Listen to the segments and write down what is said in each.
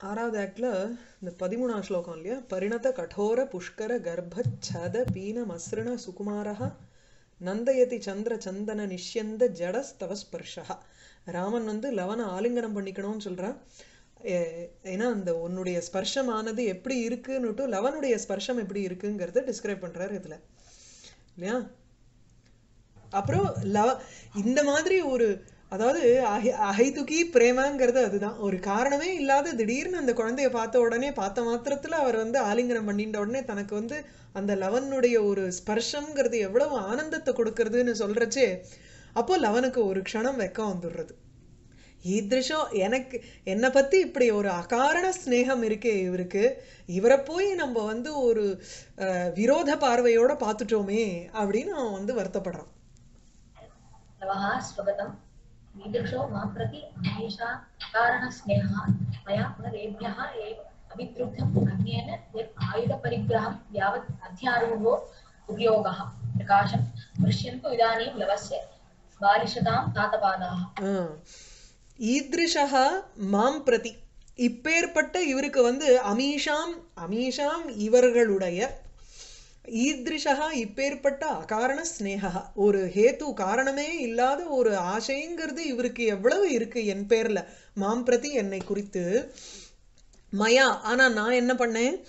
ஆறாவது ஆக்டில் இந்த பதிமூணாம் ஸ்லோகம் இல்லையா பரிணத கடோர புஷ்கர கர்ப்ப சத பீன மஸ்ருண சுகுமாரா நந்தயதி சந்திர சந்தன நிஷ்யந்த ஜட ஸ்தவ ஸ்பர்ஷா ராமன் வந்து லவனை ஆலிங்கனம் பண்ணிக்கணும்னு சொல்கிறான் ஏன்னா அந்த உன்னுடைய ஸ்பர்ஷமானது எப்படி இருக்குன்னுட்டு லவனுடைய ஸ்பர்ஷம் எப்படி இருக்குங்கிறத டிஸ்கிரைப் பண்ணுறாரு இதில் இல்லையா அப்புறம் லவ இந்த மாதிரி ஒரு அதாவது அஹை அஹைதுகி பிரேமாங்கிறது அதுதான் ஒரு காரணமே இல்லாத திடீர்னு அந்த குழந்தைய பார்த்த உடனே பார்த்த மாத்திரத்துல அவர் வந்து ஆலிங்கனம் பண்ணிட்ட உடனே தனக்கு வந்து அந்த லவனுடைய ஒரு ஸ்பர்ஷம்ங்கிறது எவ்வளவு ஆனந்தத்தை கொடுக்கறதுன்னு சொல்றச்சே அப்போ லவனுக்கு ஒரு க்ஷணம் வெக்கம் வந்துடுறது ஈதிருஷம் எனக்கு என்னை பத்தி இப்படி ஒரு அகாரண ஸ்னேகம் இருக்கே இவருக்கு இவரை போய் நம்ம வந்து ஒரு விரோத பார்வையோட பார்த்துட்டோமே அப்படின்னு அவன் வந்து வருத்தப்படுறான் नवः स्वगतम् ईदृशो मां प्रति अमेषा कारणस्नेहः मया पुनरेभ्यः एव अभिद्रुद्धम् अन्येन यत् आयुधपरिग्रहं यावत् अध्यारूढो दुर्योगः प्रकाशं पश्यन्तु इदानीं लवस्य बालिशतां तातपादाः ஈத்ருஷா மாம் பிரதி இப்பேற்பட்ட இவருக்கு வந்து அமீஷாம் அமீஷாம் இவர்களுடைய ஈத்ருஷா இப்பேற்பட்ட அகாரண ஸ்னேகா ஒரு ஹேத்து காரணமே இல்லாத ஒரு ஆசைங்கிறது இவருக்கு எவ்வளவு இருக்கு என் பேர்ல மாம் பிரதி என்னை குறித்து மயா ஆனா நான் என்ன பண்ணேன்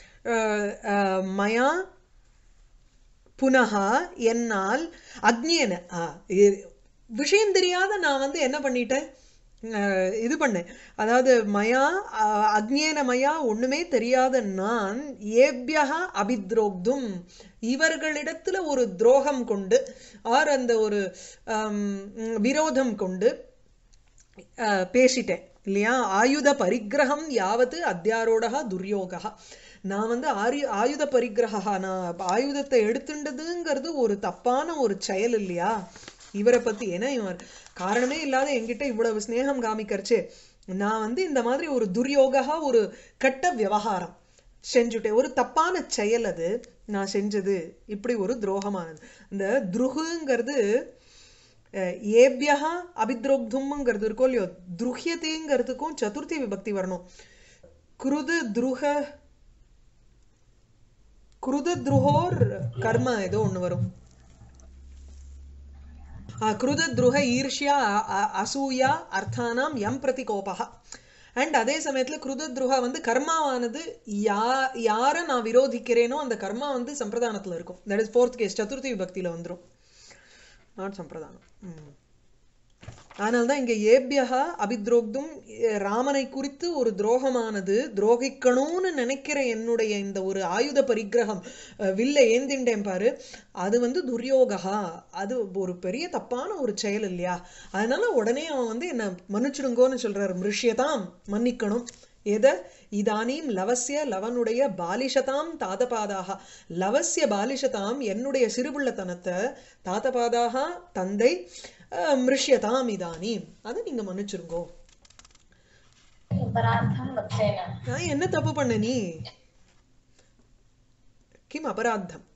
மயா புனகா என்னால் அக்னியன விஷயம் தெரியாத நான் வந்து என்ன பண்ணிட்டேன் இது பண்ணேன் அதாவது மயா அக்னியன மயா ஒண்ணுமே தெரியாத நான் ஏபியா அபித்ரோக்தும் இவர்களிடத்துல ஒரு துரோகம் கொண்டு ஆர் அந்த ஒரு விரோதம் கொண்டு பேசிட்டேன் இல்லையா ஆயுத பரிகிரகம் யாவது அத்தியாரோடகா துர்யோகா நான் வந்து ஆயு ஆயுத பரிகிரகா நான் ஆயுதத்தை எடுத்துண்டதுங்கிறது ஒரு தப்பான ஒரு செயல் இல்லையா இவரை பத்தி ஏன்னா இவர் காரணமே இல்லாத என்கிட்ட இவ்வளவு ஸ்னேகம் காமிக்கிறச்சே நான் வந்து இந்த மாதிரி ஒரு துர்யோகா ஒரு கட்ட விவகாரம் செஞ்சுட்டேன் ஒரு தப்பான செயல் அது நான் செஞ்சது இப்படி ஒரு துரோகமானது இந்த துருகுங்கிறது ஏபியா அபித்ரோக்தும்ங்கிறது இருக்கோ இல்லையோ துருஹியத்தைங்கிறதுக்கும் சதுர்த்தி விபக்தி வரணும் குருது துருக குருத துருஹோர் கர்ம ஏதோ ஒண்ணு வரும் கிருதத்ருஹ ஈர்ஷ்யா அசூயா அர்த்தானாம் எம் பிரதி கோபா அண்ட் அதே சமயத்துல கிருதத்ருஹா வந்து கர்மாவானது யா யாரை நான் விரோதிக்கிறேனோ அந்த கர்மா வந்து சம்பிரதானத்துல இருக்கும் தட் இஸ் ஃபோர்த் கேஸ் சதுர்த்தி விபக்தியில வந்துடும் நாட் சம்பிரதானம் அதனால்தான் இங்க ஏபியா அபித்ரோக்தும் ராமனை குறித்து ஒரு துரோகமானது துரோகிக்கணும்னு நினைக்கிற என்னுடைய இந்த ஒரு ஆயுத பரிகிரகம் வில்ல ஏந்திண்டேன் பாரு அது வந்து துர்யோகா அது ஒரு பெரிய தப்பான ஒரு செயல் இல்லையா அதனால உடனே அவன் வந்து என்ன மன்னிச்சிடுங்கோன்னு சொல்றாரு மிருஷ்யதாம் மன்னிக்கணும் எத இதானீம் லவசிய லவனுடைய பாலிஷதாம் தாதபாதாக லவசிய பாலிஷதாம் என்னுடைய சிறுபுள்ளத்தனத்தை தாத்தபாதாக தந்தை மிருஷ்யதாம் இதானீம் அதை நீங்க மன்னிச்சிருங்கோ நான் என்ன தப்பு பண்ண நீ கிம் அபராத்தம்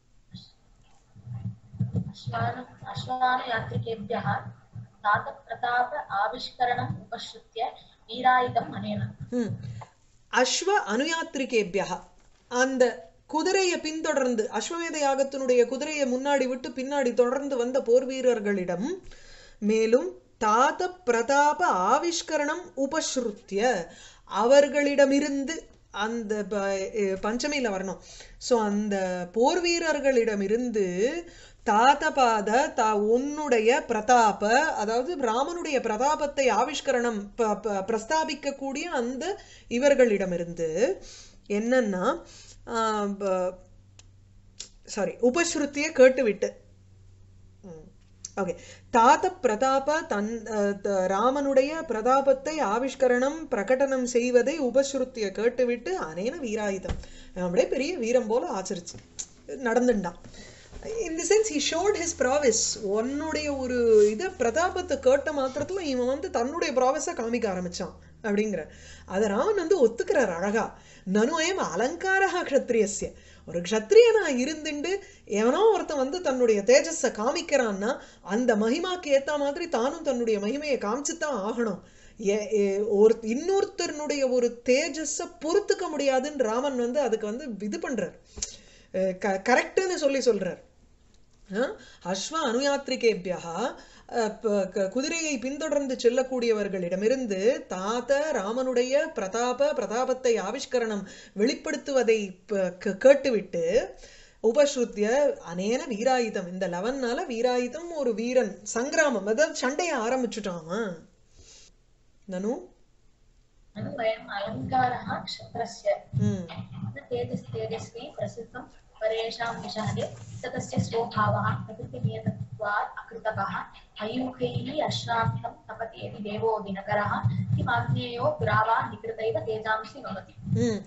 अश्वानयात्रिकेभ्यः तातप्रताप आविष्करणम् उपश्रुत्य वीरायुधम् अनेन அஸ்வ அனுயாத்திரிகேபியா அந்த குதிரையை பின்தொடர்ந்து அஸ்வமேத யாகத்தினுடைய குதிரையை முன்னாடி விட்டு பின்னாடி தொடர்ந்து வந்த போர் வீரர்களிடம் மேலும் தாத பிரதாப ஆவிஷ்கரணம் உபஸ்ருத்திய அவர்களிடமிருந்து அந்த பஞ்சமியில வரணும் ஸோ அந்த போர் வீரர்களிடமிருந்து தாத்தபாத தா உன்னுடைய பிரதாப அதாவது ராமனுடைய பிரதாபத்தை ஆவிஷ்கரணம் பிரஸ்தாபிக்கக்கூடிய அந்த இவர்களிடமிருந்து என்னன்னா சாரி உபஸ்ருத்திய கேட்டுவிட்டு ஓகே தாத்த பிரதாப தன் ராமனுடைய பிரதாபத்தை ஆவிஷ்கரணம் பிரகடனம் செய்வதை உபஸ்ருத்திய கேட்டுவிட்டு அனேன வீராயுதம் அப்படியே பெரிய வீரம் போல ஆச்சரிச்சு நடந்துட்டான் in the sense he showed his prowess உன்னுடைய ஒரு இதை பிரதாபத்தை கேட்ட மாத்திரத்துல இவன் வந்து தன்னுடைய ப்ராவிஸை காமிக்க ஆரம்பிச்சான் அப்படிங்கிற அதை ராமன் வந்து ஒத்துக்கிறார் அழகா நனு அயம் அலங்காரா க்ஷத்ரியஸ்ய ஒரு க்ஷத்ரியனா இருந்துண்டு எவனோ ஒருத்தன் வந்து தன்னுடைய தேஜஸை காமிக்கிறான்னா அந்த மகிமாக்கு ஏத்த மாதிரி தானும் தன்னுடைய மகிமையை காமிச்சுத்தான் ஆகணும் எ- எ- ஒரு இன்னொருத்தருனுடைய ஒரு தேஜஸ பொறுத்துக்க முடியாதுன்னு ராமன் வந்து அதுக்கு வந்து இது பண்றார் கரெக்டுன்னு சொல்லி சொல்றார் அஹ், அஸ்வ அனுயாத்ரிகேபியா அஹ், ப- க- குதிரையை பின்தொடர்ந்து செல்லக்கூடியவர்களிடமிருந்து தாத ராமனுடைய பிரதாப பிரதாபத்தை ஆவிஷ்கரணம் வெளிப்படுத்துவதை ப- கே- கேட்டுவிட்டு உபஸ்ருத்திய அனேன வீராயுதம் இந்த லவன்னால வீராயுதம் ஒரு வீரன் சங்கிராமம் அதாவது சண்டைய ஆரம்பிச்சுட்டான் அவன். நனு ननु वयम् अलङ्कारः क्षत्रस्य ம் न तेजस्तेजस्वी प्रसिद्धं परेषां विषहते स तस्य स्वभावः प्रकृतिनियतत्वात् अकृतकः अयूखैः अश्रान्तं तपति यदि देवो दिनकरः किमाग्नेयो ग्रावा निकृतैव तेजांसि भवति ம்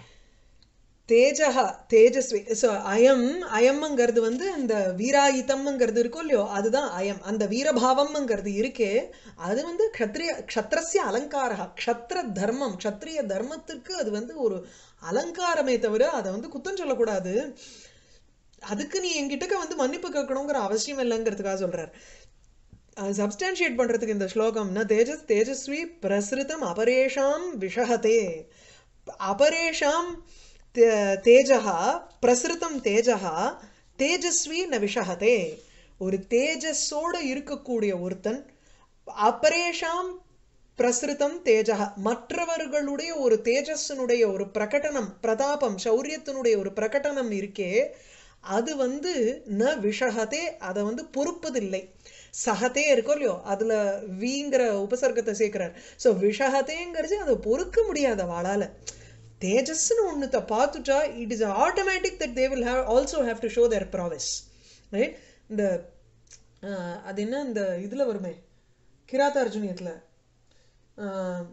தேஜஹ தேஜஸ்வி ஸோ அயம் அயம்ங்கிறது வந்து அந்த வீராயுதம்ங்கிறது இருக்கும் இல்லையோ அதுதான் அயம் அந்த வீரபாவம்ங்கிறது இருக்கே அது வந்து க்ஷத்ரிய க்ஷத்ரஸ்ய அலங்காரா க்ஷத்ர தர்மம் க்ஷத்ரிய தர்மத்துக்கு அது வந்து ஒரு அலங்காரமே தவிர அதை வந்து குத்தம் சொல்லக்கூடாது அதுக்கு நீ என்கிட்டக்க வந்து மன்னிப்பு கேட்கணுங்கிற அவசியம் இல்லைங்கிறதுக்காக சொல்றார் சப்ஸ்டான்ஷியேட் பண்றதுக்கு இந்த ஸ்லோகம்னா தேஜஸ் தேஜஸ்வி பிரசிருதம் அபரேஷாம் விஷஹதே அபரேஷாம் தே- தேஜः பிரசிருதம் தேஜः தேஜஸ்வி ந விஷஹதே ஒரு தேஜஸோட இருக்கக்கூடிய ஒருத்தன் அபரேஷாம் பிரசிருதம் தேஜக மற்றவர்களுடைய ஒரு தேஜஸினுடைய ஒரு பிரகடனம் பிரதாபம் சௌரியத்தினுடைய ஒரு பிரகடனம் இருக்கே அது வந்து ந விஷகதே அதை வந்து பொறுப்பதில்லை சகதே இருக்கும் இல்லையோ அதுல வீங்கிற உபசர்க்கத்தை சேர்க்கிறார் ஸோ விஷகதேங்கிறது அதை பொறுக்க முடியாது அவளால தேஜஸ்னு ஒண்ணுத்த பார்த்துட்டா it is automatic that they will have also have to show their prowess right இந்த ஆஹ், அது என்ன இந்த இதுல வருமே கிராத்த அர்ஜுனியத்துல ஆஹ்,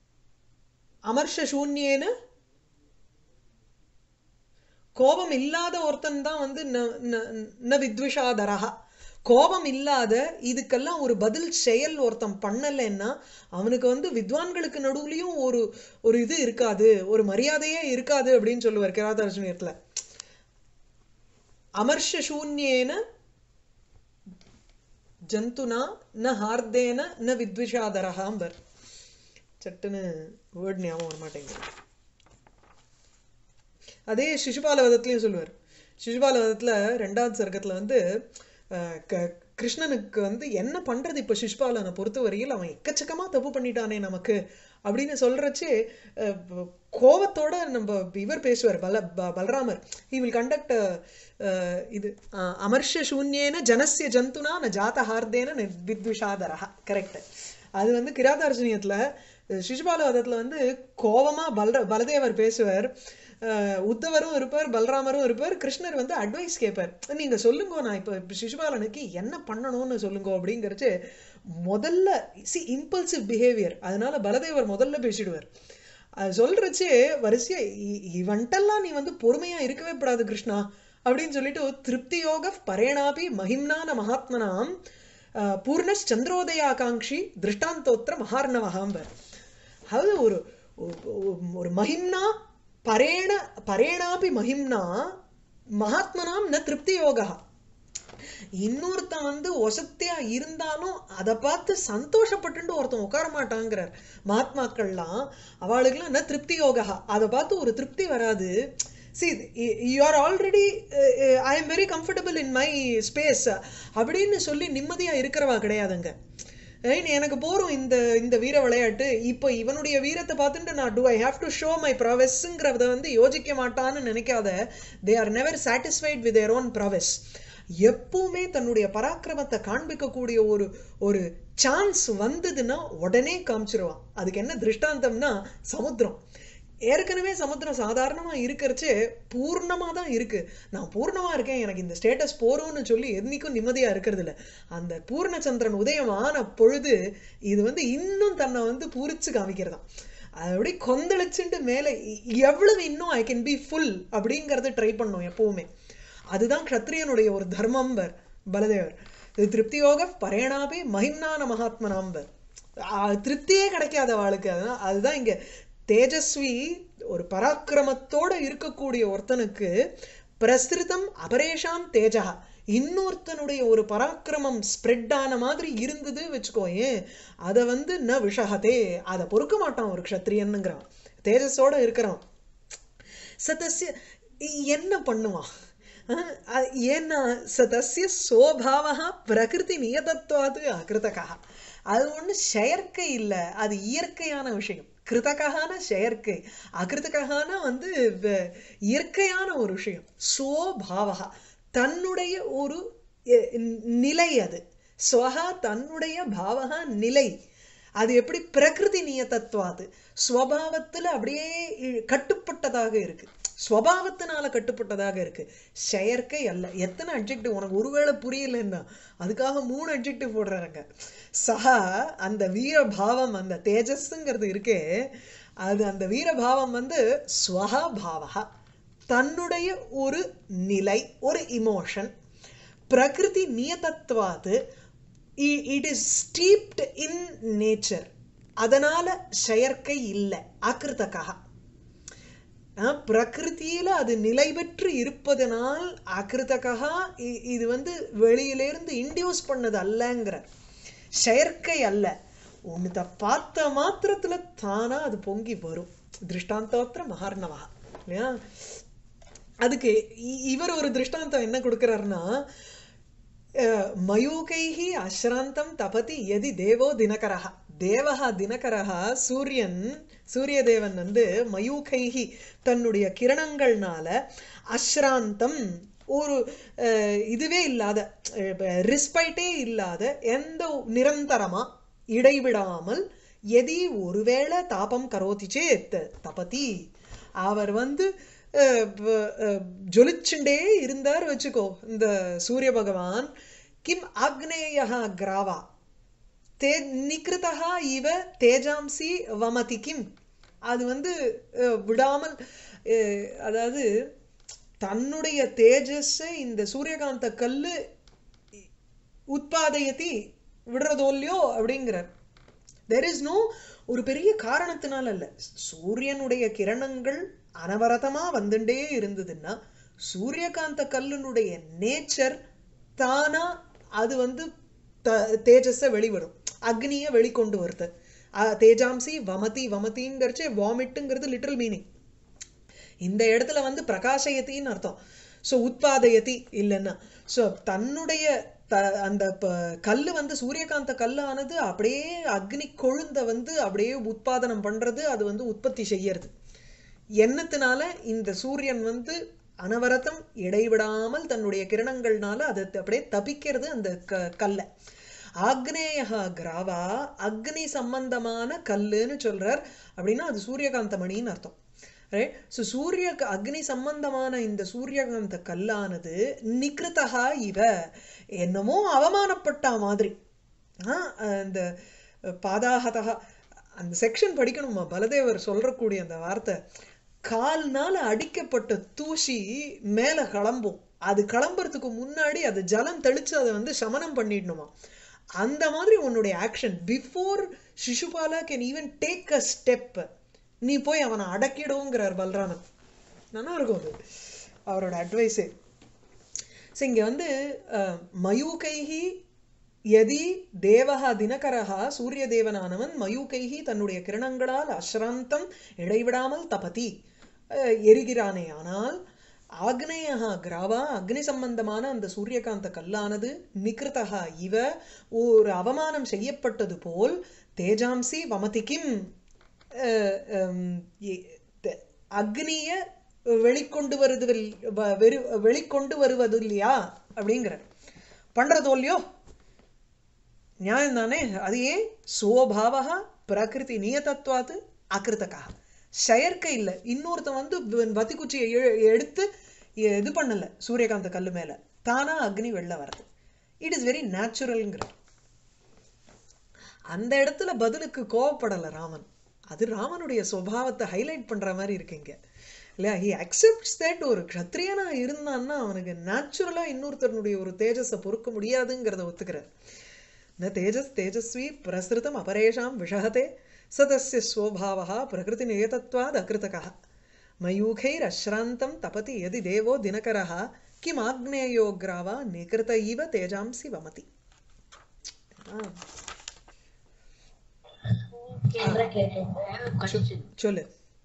அமர்ஷ சூன்யேன கோபம் இல்லாத ஒருத்தன் தான் வந்து ந- ந- ந வித்விஷாதரஹா கோபம் இல்லாத இதுக்கெல்லாம் ஒரு பதில் செயல் ஒருத்தன் பண்ணலைன்னா அவனுக்கு வந்து வித்வான்களுக்கு நடுவுலயும் ஒரு ஒரு இது இருக்காது ஒரு மரியாதையே இருக்காது அப்படின்னு சொல்லுவார் கிராத அர்ஜுனியத்துல அமர்ஷ சூன்யேன ஜந்துனா ந ஹார்தேன ந வித்விஷாதரஹாம்பர் சட்டுன்னு வேர்ட் ஞாபகம் வர மாட்டேங்குது அதே சிசுபால வதத்துலயும் சொல்லுவார் சிசுபால வதத்துல ரெண்டாவது சர்க்கத்துல வந்து அஹ், க- கிருஷ்ணனுக்கு வந்து என்ன பண்றது இப்ப சிசுபாலனை பொறுத்த வரையில் அவன் எக்கச்சக்கமா தப்பு பண்ணிட்டானே நமக்கு அப்படின்னு சொல்றச்சு அஹ், ப- கோவத்தோட நம்ம இவர் பேசுவார் பல ப- பலராமர் ஹி வில் கண்டக்ட் இது அஹ், அமர்ஷ சூன்யேன ஜனசிய ஜந்துனா ந ஜாத ஹார்தேன ந வித்விஷாதரஹா கரெக்ட் அது வந்து கிராதார்ஜுனியத்துல சிசுபாலவதத்துல வந்து கோவமா பல்ர பலதேவர் பேசுவார் அஹ் உத்தவரும் இருப்பார் பலராமரும் இருப்பார் கிருஷ்ணர் வந்து அட்வைஸ் கேட்பார் நீங்க சொல்லுங்க நான் இப்போ இப்போ சிசுபாலனுக்கு என்ன பண்ணணும்னு சொல்லுங்க அப்படிங்கிறச்சு முதல்ல சி இம்பல்சிவ் பிஹேவியர் அதனால பலதேவர் முதல்ல பேசிடுவார் அது சொல்றச்சு வரிசையா இ- இவன்ட்டெல்லாம் நீ வந்து பொறுமையா இருக்கவே கூடாது கிருஷ்ணா அப்படின்னு சொல்லிட்டு திருப்தி யோக பரேணாபி மகிம்னான மகாத்மனாம் அஹ், பூர்ணஸ் சந்திரோதயாகாங்ஷி திருஷ்டாந்தோத்திர மகார்ணவகாம்பர் அதாவது ஒரு ஒரு- ஒரு மகிம்னா பரேண பரேணாபி மகிம்னா மகாத்மனாம் ந திருப்தி யோகா இன்னொருத்தன் வந்து ஒசத்தியா இருந்தாலும் அதை பார்த்து சந்தோஷப்பட்டுட்டு ஒருத்தன் உட்கார மாட்டாங்கிறார் மகாத்மாக்கள்லாம் அவளுக்கெல்லாம் என்ன திருப்தி யோகா அதை பார்த்து ஒரு திருப்தி வராது see you are already I am very comfortable in my space அப்படின்னு சொல்லி நிம்மதியா இருக்கிறவா கிடையாதுங்க Right? எனக்கு போறோம் இந்த இந்த வீர விளையாட்டு இப்போ இவனுடைய வீரத்தை பார்த்துட்டு நான் to I have to show my ப்ராவெஸ்ங்கிறத வந்து யோசிக்க மாட்டான்னு நினைக்காத they are never satisfied with their own prowess எப்பவுமே தன்னுடைய பராக்கிரமத்தை காண்பிக்கக்கூடிய ஒரு ஒரு சான்ஸ் வந்ததுன்னா உடனே காமிச்சிருவான் அதுக்கு என்ன திருஷ்டாந்தம்னா சமுத்திரம் ஏற்கனவே சமுத்திரம் சாதாரணமா இருக்கிறச்சே பூர்ணமா தான் இருக்கு நான் பூர்ணமா இருக்கேன் எனக்கு இந்த ஸ்டேட்டஸ் போறோம்னு சொல்லி என்னைக்கும் நிம்மதியா இருக்கிறது இல்ல அந்த பூர்ணச்சந்திரன் உதயம் ஆன பொழுது இது வந்து இன்னும் தன்னை வந்து பூரிச்சு காமிக்கிறதாம் அது அப்படியே கொந்தளிச்சுட்டு மேலே எ- எவ்வளவு இன்னும் ஐ கேன் பி ஃபுல் அப்படிங்கறத ட்ரை பண்ணும் எப்பவுமே அதுதான் க்ஷத்ரியனுடைய ஒரு தர்மம்பர் பலதேவர் இது திருப்தியோக பரேணாபி மகிம்னான மகாத்மனாம்பர் ஆ, திருப்தியே கிடைக்காத அவளுக்கு அதுதான் அதுதான் இங்க தேஜஸ்வி ஒரு பராக்கிரமத்தோட இருக்கக்கூடிய ஒருத்தனுக்கு பிரசிருதம் அபரேஷாம் தேஜா இன்னொருத்தனுடைய ஒரு பராக்கிரமம் ஸ்ப்ரெட் ஆன மாதிரி இருந்தது வச்சுக்கோயேன் அதை வந்து ந விஷகதே அதை பொறுக்க மாட்டான் ஒரு க்ஷத்ரியனுங்கிறான் தேஜஸோட இருக்கிறான் சதஸ்ய என்ன பண்ணுவான் அஹ், அ- ஏன்னா சதஸ்ய சோபாவா பிரகிருதி நியதத்துவாது அகிருதகா அது ஒண்ணு செயற்கை இல்லை அது இயற்கையான விஷயம் கிருதகான செயற்கை அகிருதகான வந்து வ- இயற்கையான ஒரு விஷயம் சோபாவகா தன்னுடைய ஒரு எ- நிலை அது ஸ்வஹா தன்னுடைய பாவகா நிலை அது எப்படி பிரகிருதி நியதத்துவாது ஸ்வபாவத்துல அப்படியே இ- கட்டுப்பட்டதாக இருக்கு ஸ்வபாவத்தினால கட்டுப்பட்டதாக இருக்கு செயற்கை அல்ல எத்தனை அட்ஜெக்டிவ் உனக்கு ஒருவேளை புரியலன்னா அதுக்காக மூணு அட்ஜெக்டிவ் போடுறாங்க சஹா அந்த வீரபாவம் அந்த தேஜஸ்ங்கிறது இருக்கே அது அந்த வீரபாவம் வந்து ஸ்வஹா பாவகா தன்னுடைய ஒரு நிலை ஒரு இமோஷன் பிரகிருதி நியதத்துவாது it is steeped in nature அதனால செயற்கை இல்லை அகிருத்தகா அஹ் பிரகிருதியில அது நிலை பெற்று இருப்பதனால் அகிருத்தகா இ- இது வந்து வெளியிலிருந்து இன்டியூஸ் பண்ணது அல்லங்கிற செயற்கை அல்ல ஒண்ணுத்த பார்த்த மாத்திரத்துல தானா அது பொங்கி வரும் திருஷ்டாந்தோத்திர மகார்ணவா இல்லையா அதுக்கு இ- இவர் ஒரு திருஷ்டாந்தம் என்ன கொடுக்கிறாருன்னா அஹ், மயூகைஹி அஸ்ராந்தம் தபதி எதி தேவோ தினகரஹ தேவஹா தினகரஹா சூரியன் சூரிய தேவன் வந்து மயூகைஹி தன்னுடைய கிரணங்கள்னால அஸ்ராந்தம் ஒரு அஹ், இதுவே இல்லாத ரிஸ்பைட்டே இல்லாத எந்த நிரந்தரமா இடைவிடாமல் எதி ஒருவேளை தாபம் கரோதி சேத் தபதி அவர் வந்து அஹ், ப- அஹ், ஜொலிச்சுண்டே இருந்தார் வச்சுக்கோ இந்த சூரிய பகவான் கிம் ஆக்னேயா கிராவா தே நிகிருதா இவ தேஜாம்சி வமதி கிம் அது வந்து அஹ், விடாமல் அஹ், அதாவது தன்னுடைய தேஜஸை இந்த சூரியகாந்த கல்லு உத்பாதயத்தி விடுறதோ இல்லையோ அப்படிங்கிறார் தெர் இஸ் நோ ஒரு பெரிய காரணத்தினால அல்ல சூரியனுடைய கிரணங்கள் அனவரதமா வந்துட்டே இருந்ததுன்னா சூரியகாந்த கல்லினுடைய நேச்சர் தானா அது வந்து த தேஜஸை வெளிவரும் அக்னியை வெளிக்கொண்டு வருது அஹ் தேஜாம்சி வமதி வமதிங்கிறச்சே வாமிட்டுங்கிறது லிட்டில் மீனிங் இந்த இடத்துல வந்து பிரகாசயத்தின்னு அர்த்தம் ஸோ உத்பாதயதி இல்லைன்னா ஸோ தன்னுடைய த அந்த ப- கல்லு வந்து சூரியகாந்த கல்லானது அப்படியே அக்னி கொழுந்த வந்து அப்படியே உத்பாதனம் பண்றது அது வந்து உற்பத்தி செய்யறது எண்ணத்தினால இந்த சூரியன் வந்து அனவரதம் இடைவிடாமல் தன்னுடைய கிரணங்கள்னால அதை அப்படியே தபிக்கிறது அந்த க கல்லை ஆக்னேயா கிராவா அக்னி சம்பந்தமான கல்லுன்னு சொல்றார் அப்படின்னா அது சூரியகாந்த மணின்னு அர்த்தம் ரைட் ஸோ சூரிய அக்னி சம்பந்தமான இந்த சூரியகாந்த கல்லானது நிகிருதகா இவ என்னமோ அவமானப்பட்ட மாதிரி ஆ, அந்த பாதாகதா அந்த செக்ஷன் படிக்கணுமா பலதேவர் சொல்றக்கூடிய அந்த வார்த்தை கால்னால அடிக்கப்பட்ட தூசி மேல கிளம்பும் அது கிளம்புறதுக்கு முன்னாடி அது ஜலம் தெளிச்சு அதை வந்து சமனம் பண்ணிடணுமா அந்த மாதிரி உன்னுடைய action before Shishupala can even take a step நீ போய் அவனை அடக்கிடுங்கிறார் பல்ராமன் நல்லா இருக்கும் அது அவரோட அட்வைஸே ஸோ இங்கே வந்து அஹ், மயூகைஹி யதி தேவஹ தினகரஹா சூரிய தேவனானவன் மயூகைஹி தன்னுடைய கிரணங்களால் அஸ்ராந்தம் இடைவிடாமல் தபதி அஹ், எரிகிறானே ஆனால் ஆக்னேயா கிராவா அக்னி சம்பந்தமான அந்த சூரியகாந்த கல்லானது நிகிருதகா இவ ஒரு அவமானம் செய்யப்பட்டது போல் தேஜாம்சி வமதிக்கிம் அஹ், ஹம், எ- த- அக்னிய வெளிக்கொண்டு வருது வ- வெறு- வெளிக்கொண்டு வருவது இல்லையா அப்படிங்கிற பண்றதோ இல்லையோ நியாயம் தானே அது ஏன் சுவபாவா பிரகிருதி நியதத்துவாத்து அகிருத்தகா செயற்கை இல்லை இன்னொருத்தன் வந்து வ- வத்திக்குச்சியை எ- எடுத்து எ- இது பண்ணல சூரியகாந்த கல்லு மேல தானா அக்னி வெளில வருது இட் இஸ் வெரி நேச்சுரல்ங்கிற அந்த இடத்துல பதிலுக்கு கோவப்படல ராமன் அது ராமனுடைய சுபாவத்தை ஹைலைட் பண்ற மாதிரி இருக்குங்க இல்லையா ஹி அக்செப்ட்ஸ் தட் ஒரு க்ஷத்ரியனா இருந்தான்னா அவனுக்கு நேச்சுரலா இன்னொருத்தருடைய ஒரு தேஜஸை பொறுக்க முடியாதுங்கிறத ஒத்துக்கிறார் न तेजस् तेजस्वी प्रसृतम् अपरेषां विषहते स तस्य स्वभावः प्रकृतिनियतत्वाद् अकृतकः मयूखैरश्रान्तं तपति यदि देवो दिनकरः கிம் ஆக்னேயோக்ராவா நிகிருத இவ தேஜாம்சி வமதி ஆ, चन्द्रकेतुः கொஸ்டின் சொல்லு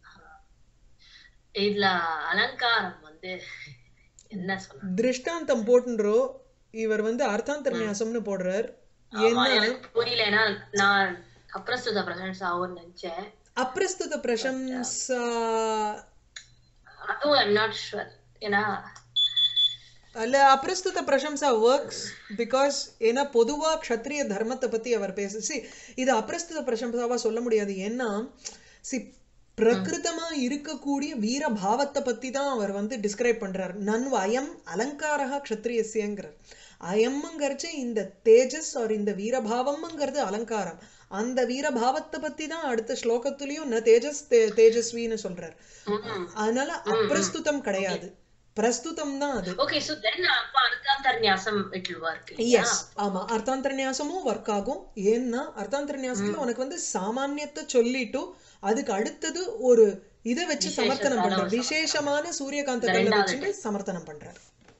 இதுல அலங்காரம் வந்து என்ன சொல்ல திருஷ்டாந்தம் போட்டுன்றோ இவர் வந்து அர்த்தாந்தர்நியாசம்னு போடுறார் ஆமா ஏன்னா எனக்கு புரியல ஏன்னா நான் அப்ரஸ்துத பிரசன்ஸ் ஆகும்னு நினைச்சேன் அப்பிரஸ்துத பிரசம்சா அதுவும் ஐம் நாட் ஷுவர் ஏன்னா அல்ல அப்பிரஸ்துத பிரசம்சா ஒர்க்ஸ் பிகாஸ் ஏன்னா பொதுவா க்ஷத்ரிய தர்மத்தை பத்தி அவர் பேச சி இது அப்பிரஸ்துத பிரசம்சாவா சொல்ல முடியாது ஏன்னா சி பிரகிருதமா இருக்கக்கூடிய வீர பாவத்தை பத்தி தான் அவர் வந்து டிஸ்கிரைப் பண்றார் நன்வு அயம் அலங்காரா க்ஷத்ரியஸ்யங்கிறார் அயம்ங்கிறச்சு இந்த தேஜஸ் ஆர் இந்த வீரபாவம்ங்கிறது அலங்காரம் அந்த வீரபாவத்தை பத்தி தான் அடுத்த ஸ்லோகத்திலயும் ந தேஜஸ் தே- தேஜஸ்வின்னு சொல்றார் அதனால அப்பிரஸ்துதம் கிடையாது பிரஸ்துதம் தான் அது ஓகே சோ தென் அப்ப அர்த்தாந்தர்நியாசம் இட் வில் ஒர்க் எஸ் ஆமா அர்த்தாந்தரநியாசமும் ஒர்க் ஆகும் ஏன்னா அர்த்தாந்தரநியாசத்துல உனக்கு வந்து சாமானியத்தை சொல்லிட்டு அதுக்கு அடுத்தது ஒரு இதை வச்சு சமர்த்தனம் பண்ற விசேஷமான சூரியகாந்த கல்லை வச்சுட்டு சமர்த்தனம் பண்றார்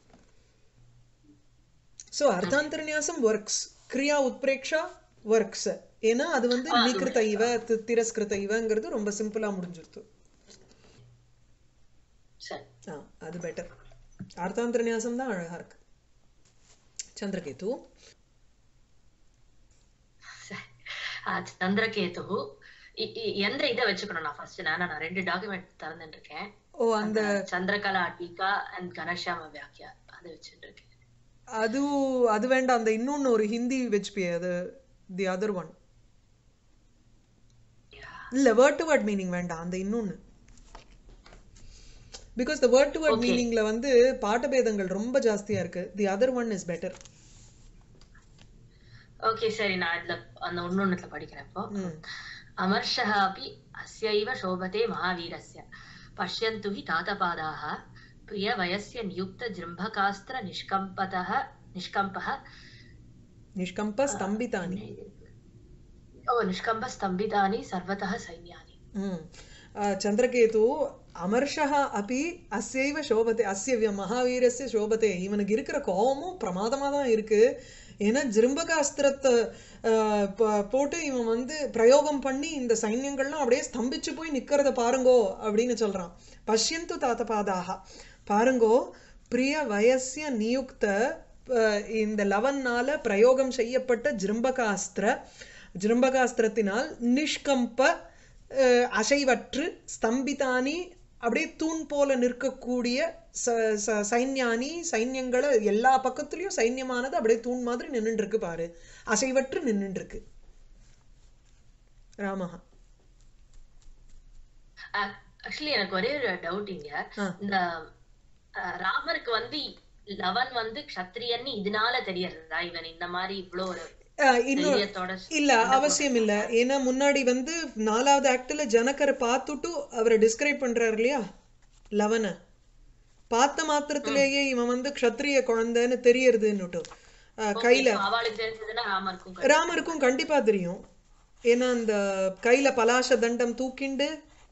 சோ அர்த்தாந்தரநியாசம் ஒர்க்ஸ் கிரியா உத்பிரேக்ஷா ஒர்க்ஸ் ஏன்னா அது வந்து நிகிருத்த இவ தி- திரஸ்கிருத இவங்கிறது ரொம்ப சிம்பிளா முடிஞ்சிருது சரி ஆ அது பெட்டர் அர்த்தாந்தரநியாசம் தான் அழகா இருக்கு சந்திரகேது சரி. ஆ, சந்திரகேது இ- இ- எந்த இதை வச்சுக்கணும் நான் ஃபர்ஸ்ட் நான் நான் ரெண்டு டாக்குமெண்ட் திறந்துட்டு இருக்கேன் ஓ அந்த சந்திரகலா டீகா அண்ட் கணஷாம வியாக்கியா அதை வச்சுட்டு இருக்கேன் அது அது வேண்டாம் அந்த இன்னொன்னு ஒரு ஹிந்தி வச்சுப்பியே அது தி அதர் ஒன் இல்ல வேர்ட் டு வேர்ட் மீனிங் வேண்டாம் அந்த இன்னொன்னு because the word to word மீனிங்ல வந்து பாட்டபேதங்கள் ரொம்ப ஜாஸ்தியா இருக்கு the other one is better okay சரி நான் இதுல அந்த ஒன்னொன்னுல படிக்கிறேன் இப்போ அமர்ஷः अपि अस्यैव शोभते महावीरस्य पश्यन्तु हि तातपादाः प्रियवयस्य नियुक्तजृम्भकास्त्रनिष्कम्पतः निष्कम्पः நிஷ்கம்ப ஸ்தம்பிதானி ओ निष्कम्पस्तम्भितानि सर्वतः सैन्यानि ம். ஆ, சந்திரகேது அமர்ஷः அப்பி அஸ்யைவ சோபத்தை அஸ்ய வி- மகாவீரஸ்ய சோபத்தை இவனுக்கு இருக்கிற கோபமும் பிரமாதமா தான் இருக்கு ஏன்னா ஜிரும்பகாஸ்திரத்தை ஆ, ப- போட்டு இவன் வந்து பிரயோகம் பண்ணி இந்த சைன்யங்கள்லாம் அப்படியே ஸ்தம்பிச்சு போய் நிக்கிறத பாருங்கோ அப்படின்னு சொல்றான் பஷ்யந்து தாத்தபாதாக பாருங்கோ பிரிய வயசிய நியுக்த ஆ, இந்த லவன்னால பிரயோகம் செய்யப்பட்ட ஜிரும்பகாஸ்திர ஜிரும்பகாஸ்திரத்தினால் நிஷ்கம்ப அஹ், அசைவற்று ஸ்தம்பிதானி அப்படியே தூண் போல நிற்கக்கூடிய ச- ச- சைன்யானி சைன்யங்களை எல்லா பக்கத்துலயும் சைன்யமானது அப்படியே தூண் மாதிரி நின்னுட்டு இருக்கு பாரு அசைவற்று நின்னுட்டு இருக்கு ராமஹா ஆக்சுவலி எனக்கு ஒரே ஒரு டவுட் இங்க ஆ. இந்த அஹ், ராமருக்கு வந்து லவன் வந்து க்ஷத்ரியன்னு இதனால தெரியறதா இவன் இந்த மாதிரி இவ்ளோ ஒரு அஹ், இன்னும் தைரியத்தோட இல்ல அவசியம் இல்ல ஏன்னா முன்னாடி வந்து நாலாவது ஆக்ட்ல ஜனகர் பார்த்துட்டு அவரை டிஸ்கிரைப் பண்றாரு இல்லையா லவன பார்த்த மாத்திரத்திலேயே இவன் வந்து க்ஷத்ரிய குழந்தைன்னு தெரியறதுன்னுட்டு அஹ், கையில இப்ப அவளுக்கு தெரிஞ்சதுன்னா ராமருக்கும் ராமருக்கும் கண்டிப்பா தெரியும் ஏன்னா அந்த கையில பலாச தண்டம் தூக்கிண்டு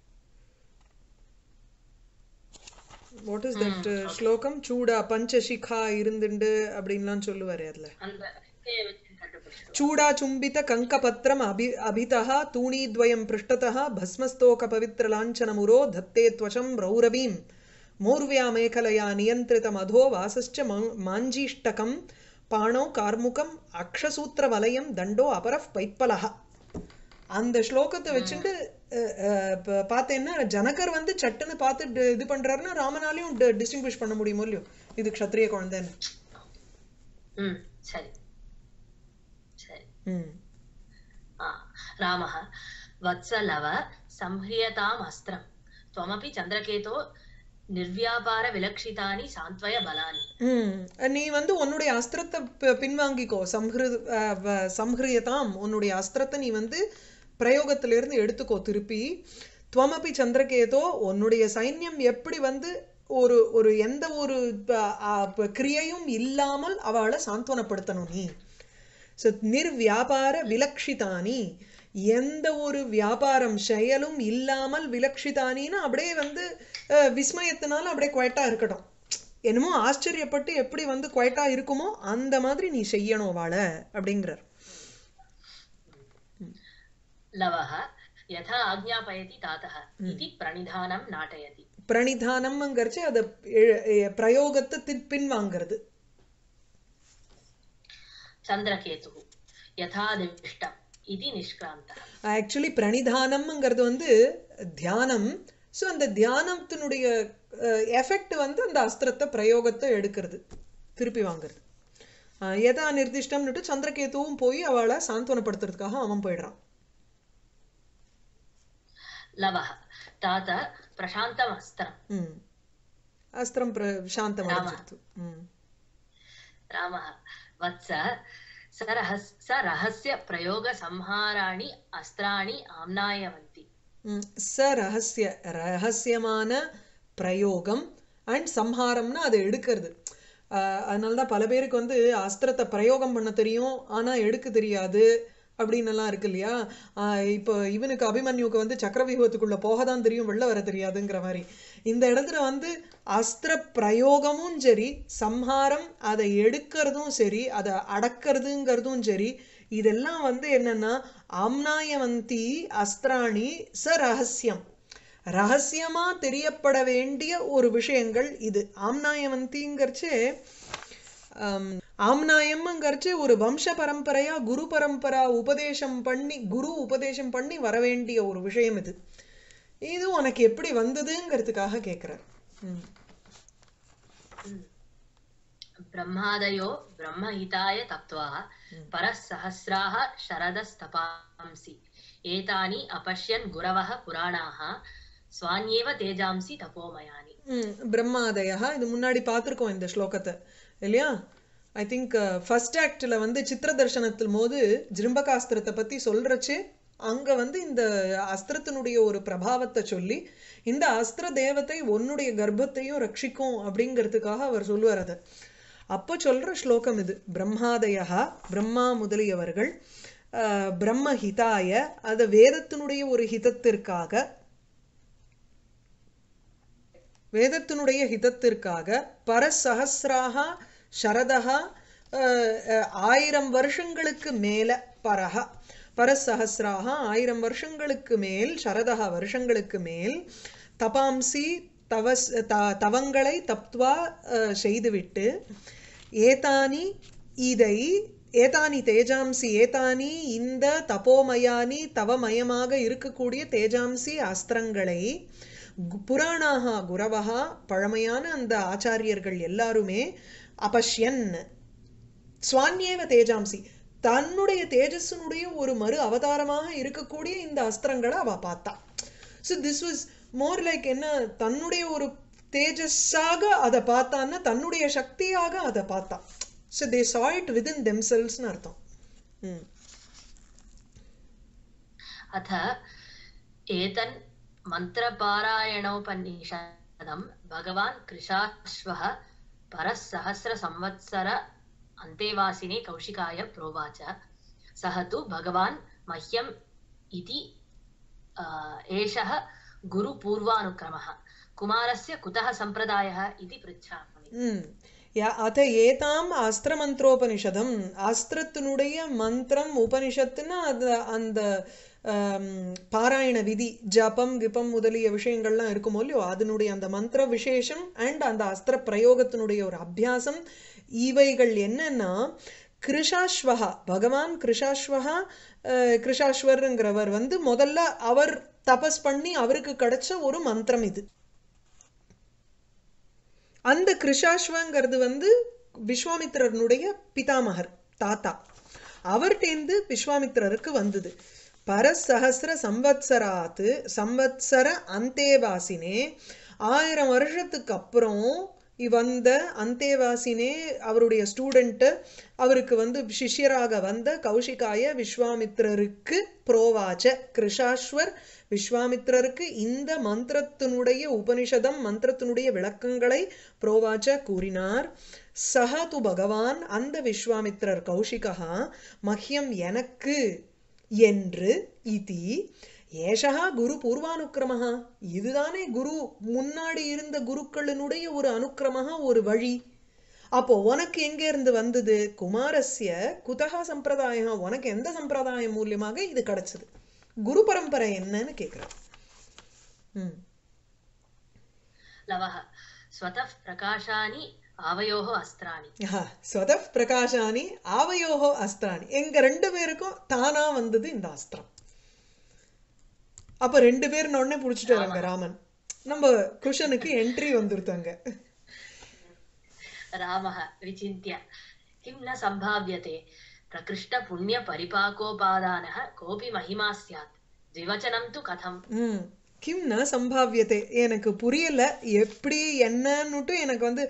வாட் இஸ் தட் ஸ்லோகம் சூடா பஞ்சசிகா இருந்துண்டு அப்படின்லாம் சொல்லுவாரு அதுல அந்த இதைய வச்சு கண்டுபிடிச்சிடும் चूडा चुम्बित कङ्कपत्रम् अभि अभितः तूणीद्वयं पृष्ठतः भस्मस्तोकपवित्रलाञ्छनमुरो धत्ते त्वचं रौरवीं मौर्व्यामेखलया नियन्त्रितमधो वासश्च मा- माञ्जीष्टकं पाणौ कार्मुकम् अक्षसूत्रवलयं दण्डो अपरः पैप्पलः அந்த ஸ்லோகத்தை வச்சுட்டு அஹ், அஹ், ப- பார்த்தேன்னா ஜனகர் வந்து சட்டுன்னு பார்த்து டி- இது பண்றாருன்னா ராமனாலையும் டிஸ்டிங்விஷ் பண்ண முடியுமோ இல்லையோ இது க்ஷத்ரிய குழந்தைன்னு ம் சரி சரி ம் ஆ ராமः वत्सलव संह्रियताम् अस्त्रं त्वमपि चन्द्रकेतो निर्व्यापारविलक्षितानि सान्त्वय बलानि ம் நீ வந்து உன்னுடைய அஸ்திரத்தை பி- பின்வாங்கிக்கோ சம்ஹிரு அஹ், வ- சம்ஹிரியதாம் உன்னுடைய அஸ்திரத்தை நீ வந்து பிரயோகத்திலிருந்து எடுத்துக்கோ திருப்பி துவமபி சந்திரகேதோ உன்னுடைய சைன்யம் எப்படி வந்து ஒரு ஒரு எந்த ஒரு ப- ஆ, ப- கிரியையும் இல்லாமல் அவளை சாந்த்வனப்படுத்தணும் நீ ஸோ நிர்வியாபார விலக்ஷிதானி எந்த ஒரு வியாபாரம் செயலும் இல்லாமல் விலக்ஷிதானின்னு அப்படியே வந்து அஹ், விஸ்மயத்தினால அப்படியே குவைட்டா இருக்கட்டும் என்னமோ ஆச்சரியப்பட்டு எப்படி வந்து குவைட்டா இருக்குமோ அந்த மாதிரி நீ செய்யணும் வாழ அப்படிங்கிறார் लवः यथा आज्ञापयति तातः इति प्रणिधानं नाटयति பிரணிதானம்ங்கிறச்சு அதை எ- எ- பிரயோகத்தை தி- பின்வாங்கிறது चन्द्रकेतुः यथा दिष्टम् इति निष्क्रान्तः ஆக்சுவலி பிரணிதானம்ங்கிறது வந்து தியானம் ஸோ அந்த தியானத்தினுடைய எஃபெக்ட் வந்து அந்த அஸ்திரத்தை பிரயோகத்தை எடுக்கிறது திருப்பி வாங்குறது அஹ், எதா நிர்திஷ்டம்னுட்டு சந்திரகேதுவும் போய் அவளை சாந்தவனப்படுத்துறதுக்காக அவன் போயிடுறான் लवः तात प्रशान्तमस्त्रम् ம் அஸ்திரம் பிர சாந்தம் ராம. அடைஞ்சிருத்து ம் रामः वत्स स रहस् स रहस्य प्रयोगसंहाराणि अस्त्राणि आम्नायवन्ति ம். ச ரகசிய ரகசியமான பிரயோகம் அண்ட் சம்ஹாரம்னா அதை எடுக்கிறது ஆஹ் அதனால தான் பல பேருக்கு வந்து அஸ்திரத்தை பிரயோகம் பண்ண தெரியும் ஆனா எடுக்க தெரியாது அப்படின்னு எல்லாம் இருக்கு இல்லையா ஆஹ் இப்போ இவனுக்கு அபிமன்யுக்கு வந்து சக்கரவியூகத்துக்குள்ள போக தான் தெரியும் வெளில வர தெரியாதுங்கிற மாதிரி இந்த இடத்துல வந்து அஸ்திர பிரயோகமும் சரி சம்ஹாரம் அதை எடுக்கிறதும் சரி அதை அடக்கிறதுங்கிறதும் சரி இதெல்லாம் வந்து என்னன்னா ஆம்னாயவந்தி அஸ்திராணி ச ரகசியம் ரகசியமா தெரியப்பட வேண்டிய ஒரு விஷயங்கள் இது ஆம்னாயவந்திங்கிறச்சு ஆம், ஆம்னாயம்ங்கிறச்சு ஒரு வம்ச பரம்பரையா குரு பரம்பரா உபதேசம் பண்ணி குரு உபதேசம் பண்ணி வர வேண்டிய ஒரு விஷயம் இது இது உனக்கு எப்படி வந்ததுங்கிறதுக்காக கேட்கிறார் ம். ब्रह्मादयो ब्रह्महिताय तप्त्वा परः सहस्राः शरदस्तपांसि एतानि अपश्यन् गुरवः पुराणाः स्वान्येव तेजांसि तपोमयानि ம், பிரம்மாதயா இது முன்னாடி பார்த்துருக்கோம் இந்த ஸ்லோகத்தை இல்லையா ஐ திங்க் ஃபர்ஸ்ட் ஆக்டில் வந்து சித்திர தர்சனத்தில் போது ஜிரும்பகாஸ்திரத்தை பற்றி சொல்றச்சு அங்க வந்து இந்த அஸ்திரத்தினுடைய ஒரு பிரபாவத்தை சொல்லி இந்த அஸ்திர தேவத்தை உன்னுடைய கர்ப்பத்தையும் ரட்சிக்கும் அப்படிங்கிறதுக்காக அவர் சொல்லுவார் அதை அப்போ சொல்ற ஸ்லோகம் இது பிரம்மாதயா பிரம்மா முதலியவர்கள் அஹ், பிரம்ம ஹிதாய அது வேதத்தினுடைய ஒரு ஹிதத்திற்காக வேதத்தினுடைய ஹிதத்திற்காக பரசஹசிராக சரதா ஆயிரம் வருஷங்களுக்கு மேல பரஹ பரசஹசிராக ஆயிரம் வருஷங்களுக்கு மேல் சரதா வருஷங்களுக்கு மேல் தபாம்சி தவஸ் த- தவங்களை தப்த்வா அஹ், செய்துவிட்டு ஏதானி இதை ஏதானி தேஜாம்சி ஏதானி இந்த தபோமயானி தவமயமாக இருக்கக்கூடிய தேஜாம்சி அஸ்திரங்களை கு- புராணாக குரவஹா பழமையான அந்த ஆச்சாரியர்கள் எல்லாருமே அபஷ்யன் ஸ்வான்யேவ தேஜாம்சி தன்னுடைய தேஜஸினுடைய ஒரு மறு அவதாரமாக இருக்கக்கூடிய இந்த அஸ்திரங்களை அவ பார்த்தா so this was more like என்ன தன்னுடைய ஒரு தேஜஸாக அதை பார்த்தான்னா தன்னுடைய சக்தியாக அதை பார்த்தா so they saw it within themselves னு அர்த்தம் ம் अथ एतन् मन्त्रपारायणोपनिषदं भगवान् कृशाश्वः परः सहस्रसंवत्सर अन्तेवासिने कौशिकाय प्रोवाच सः तु भगवान् मह्यम् इति आ, एषः गुरुपूर्वानुक्रमः कुमारस्य कुतः सम्प्रदायः इति पृच्छामि ம் யா அத ஏதாம் அஸ்திரமந்திரோபனிஷதம் அஸ்திரத்தினுடைய மந்திரம் உபனிஷத்துன்னா அது அந்த ஆம், பாராயண விதி ஜபம் கிபம் முதலிய விஷயங்கள்லாம் இருக்குமோ இல்லையோ அதனுடைய அந்த மந்திர விசேஷம் அண்ட் அந்த அஸ்திர பிரயோகத்தினுடைய ஒரு அபியாசம் இவைகள் என்னன்னா கிருஷாஸ்வகா பகவான் கிருஷாஸ்வகா அஹ், கிருஷாஸ்வருங்கிறவர் வந்து முதல்ல அவர் தபஸ் பண்ணி அவருக்கு கிடைச்ச ஒரு மந்திரம் இது அந்த கிருஷாஸ்வங்கிறது வந்து விஸ்வாமித்திரனுடைய பிதாமகர் தாத்தா அவர்டேந்து விஸ்வாமித்திரருக்கு வந்தது பரசஹசிர சம்வத்சராத்து சம்வத்சர அந்தேவாசினே ஆயிரம் வருஷத்துக்கு அப்புறம் வந்த அந்தேவாசினே அவருடைய ஸ்டூடெண்ட்டு அவருக்கு வந்து சிஷ்யராக வந்த கௌஷிகாய விஸ்வாமித்திரருக்கு புரோவாச்ச கிருஷாஸ்வர் விஸ்வாமித்திரருக்கு இந்த மந்திரத்தினுடைய உபனிஷதம் மந்திரத்தினுடைய விளக்கங்களை புரோவாச்ச கூறினார் சஹ து பகவான் அந்த விஸ்வாமித்திரர் கௌஷிகா மஹ்யம் எனக்கு என்று இதி ஏஷா குரு பூர்வானுக்கிரமஹா இதுதானே குரு முன்னாடி இருந்த குருக்களினுடைய ஒரு அனுக்கிரமஹா ஒரு வழி அப்போ உனக்கு எங்க இருந்து வந்தது குமாரஸ்ய குதகா சம்பிரதாயம் உனக்கு எந்த சம்பிரதாயம் மூலியமாக இது கிடைச்சது குரு பரம்பரை என்னன்னு கேக்குறேன் ம் लवः स्वतः प्रकाशानि आवयोः अस्त्राणि ஆஹா, ஸ்வதப் பிரகாஷானி ஆவயோகோ அஸ்திராணி எங்க ரெண்டு பேருக்கும் தானா வந்தது இந்த அஸ்திரம் அப்ப ரெண்டு பேர் உடனே புடிச்சிட்டு வராங்க ராமன் நம்ம குஷனுக்கு என்ட்ரி வந்துருத்தாங்க रामः विचिन्त्य किं न सम्भाव्यते प्रकृष्टपुण्यपरिपाकोपादानः कोऽपि महिमा स्यात् द्विवचनं तु कथम् ம் கிம் ந சம்பாவியத்தை எனக்கு புரியல எப்படி என்னன்னுட்டு எனக்கு வந்து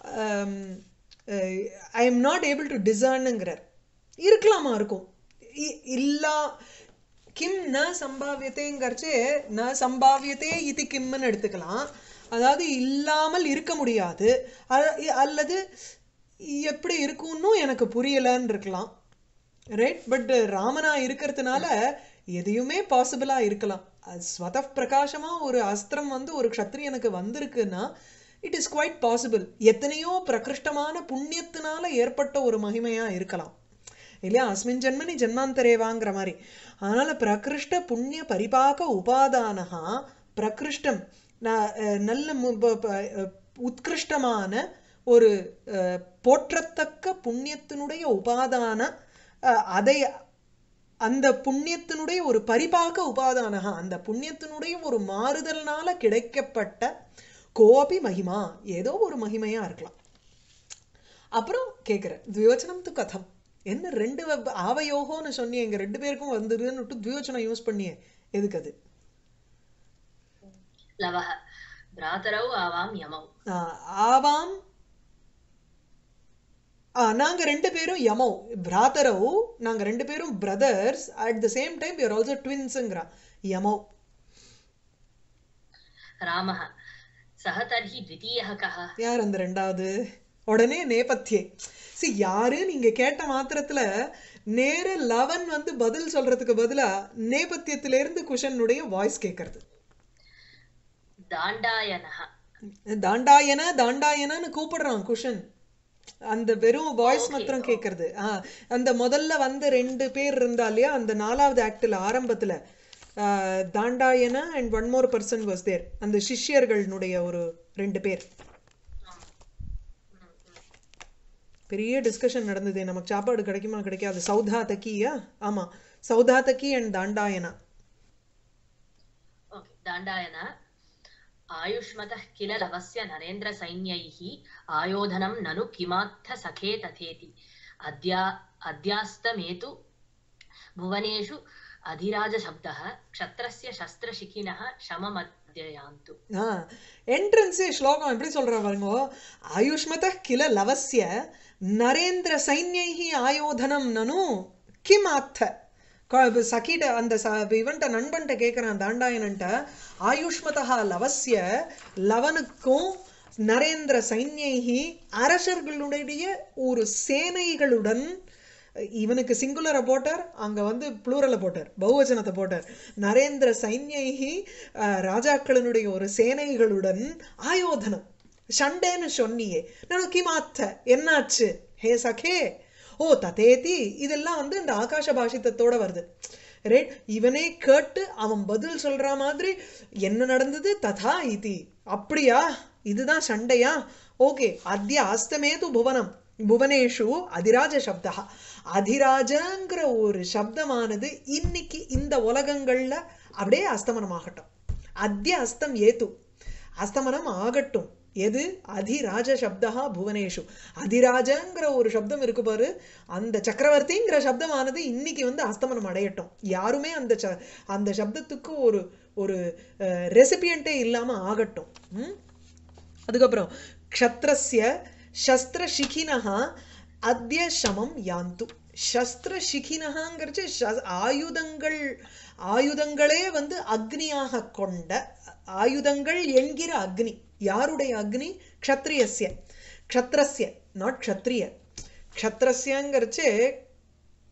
I am not able to டிசர்னுங்கிறார் இருக்கலாமா இருக்கும் இ- இல்லா கிம் ந சம்பாவியத்தைங்கிறச்சே ந சம்பாவியத்தே இது கிம்னு எடுத்துக்கலாம் அதாவது இல்லாமல் இருக்க முடியாது அ- அல்லது எப்படி இருக்கும்னு எனக்கு புரியலன்னு இருக்கலாம் ரைட் பட் ராமனா இருக்கிறதுனால எதையுமே பாசிபிளா இருக்கலாம் அது ஸ்வத பிரகாசமா ஒரு அஸ்திரம் வந்து ஒரு க்ஷத்ரியனுக்கு வந்திருக்குன்னா இட் இஸ் குவைட் பாசிபிள் எத்தனையோ பிரகிருஷ்டமான புண்ணியத்தினால ஏற்பட்ட ஒரு மகிமையா இருக்கலாம் இல்லையா அஸ்மின் ஜென்மனி ஜென்மாந்தரேவாங்கிற மாதிரி அதனால பிரகிருஷ்ட புண்ணிய பரிபாக உபாதானஹா பிரகிருஷ்டம் ந- அஹ் நல்ல மு- ப- ப- அஹ் உத்கிருஷ்டமான ஒரு அஹ், போற்றத்தக்க புண்ணியத்தினுடைய உபாதான அஹ், அதை அந்த புண்ணியத்தினுடைய ஒரு பரிபாக உபாதானகா அந்த புண்ணியத்தினுடைய ஒரு மாறுதல்னால கிடைக்கப்பட்ட கோபி மகிமா ஏதோ ஒரு மகிமையா இருக்கலாம் அப்புறம் கேக்குறேன் துவிவச்சனம் து கதம் என்ன ரெண்டு வ- ஆவயோகோன்னு சொன்னியே எங்க ரெண்டு பேருக்கும் வந்துருன்னு துவிவச்சனம் யூஸ் பண்ணியே எதுக்கு அது लवः भ्रातरौ आवां यमौ ஆஹ் ஆவாம் ஆ, நாங்க ரெண்டு பேரும் யமோ பிராதரோ நாங்க ரெண்டு பேரும் brothers at the same time you're also ட்வின்ஸுங்கிறா யமோ रामः सः तर्हि द्वितीयः कः யார் அந்த ரெண்டாவது உடனே நேபத்தியே சி யாரு நீங்க கேட்ட மாத்திரத்துல நேர லவன் வந்து பதில் சொல்றதுக்கு பதிலா நேபத்தியத்தில இருந்து குஷனுடைய வாய்ஸ் கேட்கறது दाण्डायनः தாண்டாயன தாண்டாயனன்னு கூப்பிடுறான் குஷன் அந்த வெறும் வாய்ஸ் Okay, மாத்திரம் கேட்கறது ஆ, அந்த முதல்ல வந்த ரெண்டு பேர் இருந்தா இல்லையா அந்த நாலாவது ஆக்ட்ல ஆரம்பத்துல ஆ, Dandayana and one more person was there அந்த சிஷ்யர்களுடைய ஒரு ரெண்டு பேர் பெரிய டிஸ்கஷன் நடந்தது நமக்கு சாப்பாடு கிடைக்குமா கிடைக்காது சௌதா தக்கியா ஆமா சௌதா தக்கி அண்ட் தாண்டாயனா ओके दाण्डायन आयुष्मतः किल लवस्य नरेन्द्रसैन्यैः आयोधनं ननु किमात्थ सखे तथेति अद्या अद्यास्तमेतु भुवनेषु अधिराजशब्दः क्षत्रस्य शस्त्रशिखिनः शममध्ययान्तु ஆ என்ட்ரன்ஸே ஸ்லோகம் எப்படி சொல்றா பாருங்க ஆயுஷ்மத கில லவஸ்ய நரேந்திர சைன்யைஹி ஆயோதனம் நனு கிம் ஆத்த க- சகிட்ட அந்த ச இவன்ட்ட நண்பன்ட்ட கேட்குறான் தாண்டாயனன்ட்ட ஆயுஷ்மதா லவஸ்ய லவனுக்கும் நரேந்திர சைன்யைஹி அரசர்களுடைய ஒரு சேனைகளுடன் இவனுக்கு சிங்குலரை போட்டார் அங்க வந்து ப்ளூரலை போட்டார் பகுவச்சனத்தை போட்டார் நரேந்திர சைன்யைஹி அஹ், ராஜாக்களினுடைய ஒரு சேனைகளுடன் ஆயோதனம் சண்டேன்னு சொன்னியே நான் கிமாத்த என்னாச்சு ஹே சகே ஓ ததேதி இதெல்லாம் வந்து இந்த ஆகாஷ பாஷித்தத்தோட வருது ரைட் இவனே கேட்டு அவன் பதில் சொல்ற மாதிரி என்ன நடந்தது ததா இதி அப்படியா இதுதான் சண்டையா ஓகே அத்ய அஸ்தமேது புவனம் புவனேஷு அதிராஜ சப்தா அதிராஜங்கிற ஒரு சப்தமானது இன்னைக்கு இந்த உலகங்கள்ல அப்படியே அஸ்தமனமாகட்டும் அத்ய அஸ்தம் ஏது அஸ்தமனம் ஆகட்டும் எது அதிராஜ சப்தா புவனேஷு அதிராஜங்கிற ஒரு சப்தம் இருக்கு பாரு அந்த சக்கரவர்த்திங்கிற சப்தமானது இன்னைக்கு வந்து அஸ்தமனம் அடையட்டும் யாருமே அந்த ச- அந்த சப்தத்துக்கு ஒரு ஒரு ரெசிபியண்டே இல்லாம ஆகட்டும் ம்? அதுக்கப்புறம் க்ஷத்ரஸ்ய சஸ்திர சிகினஹா அத்ய சமம் யாந்து சஸ்திர சிகினஹாங்கிறச்சு ச- ஆயுதங்கள் ஆயுதங்களே வந்து அக்னியாக கொண்ட ஆயுதங்கள் என்கிற அக்னி யாருடைய அக்னி க்ஷத்ரியஸ்ய க்ஷத்ரஸ்ய நாட் க்ஷத்ரிய க்ஷத்ரஸ்யங்கிறச்சு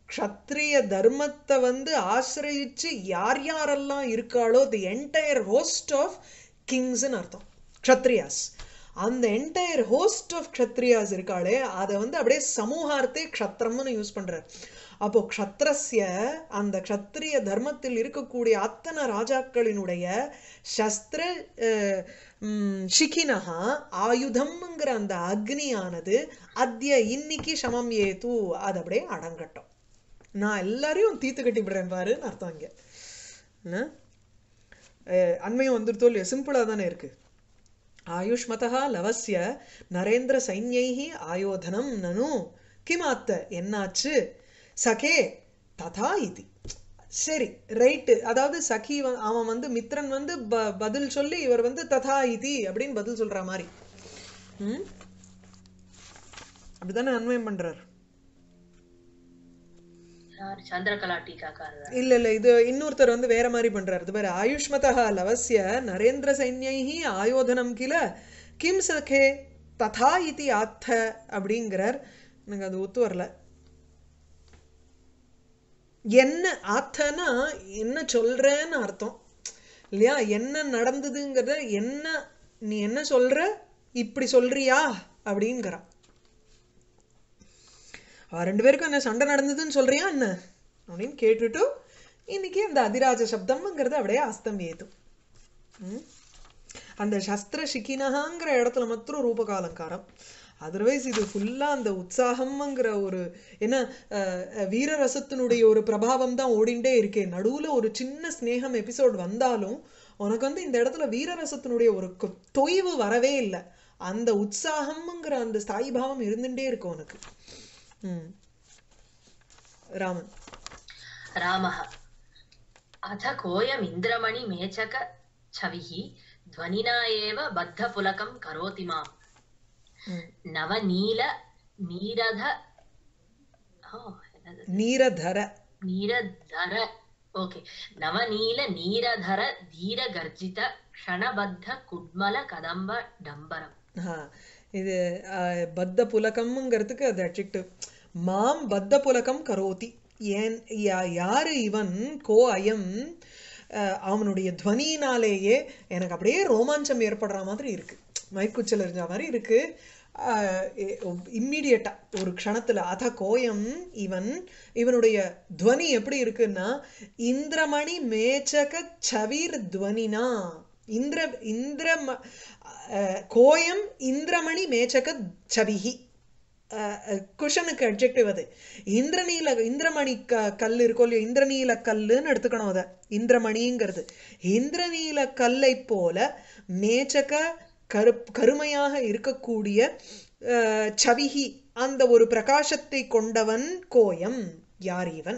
க்ஷத்ரிய தர்மத்தை வந்து ஆசிரயிச்சு யார் யாரெல்லாம் இருக்காளோ தி என்டையர் ஹோஸ்ட் ஆஃப் கிங்ஸ்னு அர்த்தம் க்ஷத்ரியாஸ் அந்த என்டையர் ஹோஸ்ட் ஆஃப் க்ஷத்ரியாஸ் இருக்காளே அதை வந்து அப்படியே சமூகார்த்தே க்ஷத்ரம்னு யூஸ் பண்றார் அப்போ க்ஷத்ரஸ்ய அந்த க்ஷத்ரிய தர்மத்தில் இருக்கக்கூடிய அத்தனை ராஜாக்களினுடைய சஸ்திர அஹ், ம், ஷிகினஹா ஆயுதம்ங்கிற அந்த அக்னியானது அத்ய இன்னைக்கு சமம் ஏது அது அப்படியே அடங்கட்டும் நான் எல்லாரையும் தீத்து கட்டி விடுறேன் பாருன்னு அர்த்தம் இங்க என்ன? அஹ், அண்மையும் வந்துருத்தோ இல்லையா சிம்பிளா தானே இருக்கு ஆயுஷ்மதா லவஸ்ய நரேந்திர சைன்யைஹி ஆயோதனம் நனு கிமாத்த என்னாச்சு சகே ததா இது சரி ரைட்டு அதாவது சகி வ- அவன் வந்து மித்ரன் வந்து ப- பதில் சொல்லி இவர் வந்து ததா இதி அப்படின்னு பதில் சொல்ற மாதிரி ம் அப்படிதானே அன்வயம் பண்றார் யார் சந்திரகலா டீகாக்காரர் இல்ல இல்ல இது இன்னொருத்தர் வந்து வேற மாதிரி பண்றாரு இது பேரு ஆயுஷ்மதா லவஸ்ய நரேந்திர சைன்யைஹி ஆயோதனம் கில கிம் சகே ததா இதி ஆத்த அப்படிங்கிறார் எனக்கு அது ஒத்து வரல என்ன ஆத்தனா என்ன சொல்றேன்னு அர்த்தம் இல்லையா என்ன நடந்ததுங்கிறத என்ன நீ என்ன சொல்ற இப்படி சொல்றியா அப்படிங்கிறான் அவ ரெண்டு பேருக்கும் என்ன சண்டை நடந்ததுன்னு சொல்றியா என்ன அப்படின்னு கேட்டுட்டு இன்னைக்கு அந்த அதிராஜ சப்தம்ங்கிறது அப்படியே அஸ்தம் ஏதும் ம்? அந்த சஸ்திர சிக்கினகாங்கிற இடத்துல மாத்திரம் ரூபகாலங்காரம் அதர்வைஸ் இது ஃபுல்லா அந்த உற்சாகம்ங்கிற ஒரு என்ன அஹ், அஹ், வீரரசத்தினுடைய ஒரு பிரபாவம் தான் ஓடிண்டே இருக்கே நடுவுல ஒரு சின்ன ஸ்நேகம் எபிசோட் வந்தாலும் உனக்கு வந்து இந்த இடத்துல வீரரசத்தினுடைய ஒரு கொ- தொய்வு வரவே இல்லை அந்த உற்சாகம்ங்கிற அந்த ஸ்தாயி பாவம் இருந்துட்டே இருக்கு உனக்கு ம் ராமன் रामः अथ कोऽयमिन्द्रमणि मेचक छविः ध्वनिना एव बद्धपुलकं करोति माम् ம். नवनील नीरध ओ, என்னது? நீரதர नीरधर ओके नवनील नीरधर धीरगर्जित क्षणबद्ध कुड्मल कदम्ब डम्बरम् ஆ, இது ஆ, பத்த புலகம்ங்கிறதுக்கு அது அட்ஜெக்டிவ் மாம் பத்த புலகம் கரோதி ஏன் யா- யாரு இவன் கோ அயம் அஹ், அவனுடைய துவனியினாலேயே எனக்கு அப்படியே ரோமாஞ்சம் ஏற்படுற மாதிரி இருக்கு மயக்குச்சல் இருந்த மாதிரி இருக்கு இம்மிடியட்டா ஒரு க்ஷணத்துல அத கோயம் இவன் இவனுடைய துவனி எப்படி இருக்குன்னா இந்திரமணி மேச்சக சவீர் துவனினா இந்திர இந்திர கோயம் இந்திரமணி மேச்சக சவிஹி அஹ், அஹ், குஷனுக்கு அட்ஜெக்டிவ் அது இந்திரநீல இந்திரமணி க கல் இருக்கோ இல்லையோ இந்திரநீல கல்லுன்னு எடுத்துக்கணும் அதை இந்திரமணிங்கிறது இந்திரநீல கல்லை போல மேச்சக கரு கருமையாக இருக்கக்கூடிய அஹ், சவிஹி அந்த ஒரு பிரகாசத்தை கொண்டவன் கோயம் யார் இவன்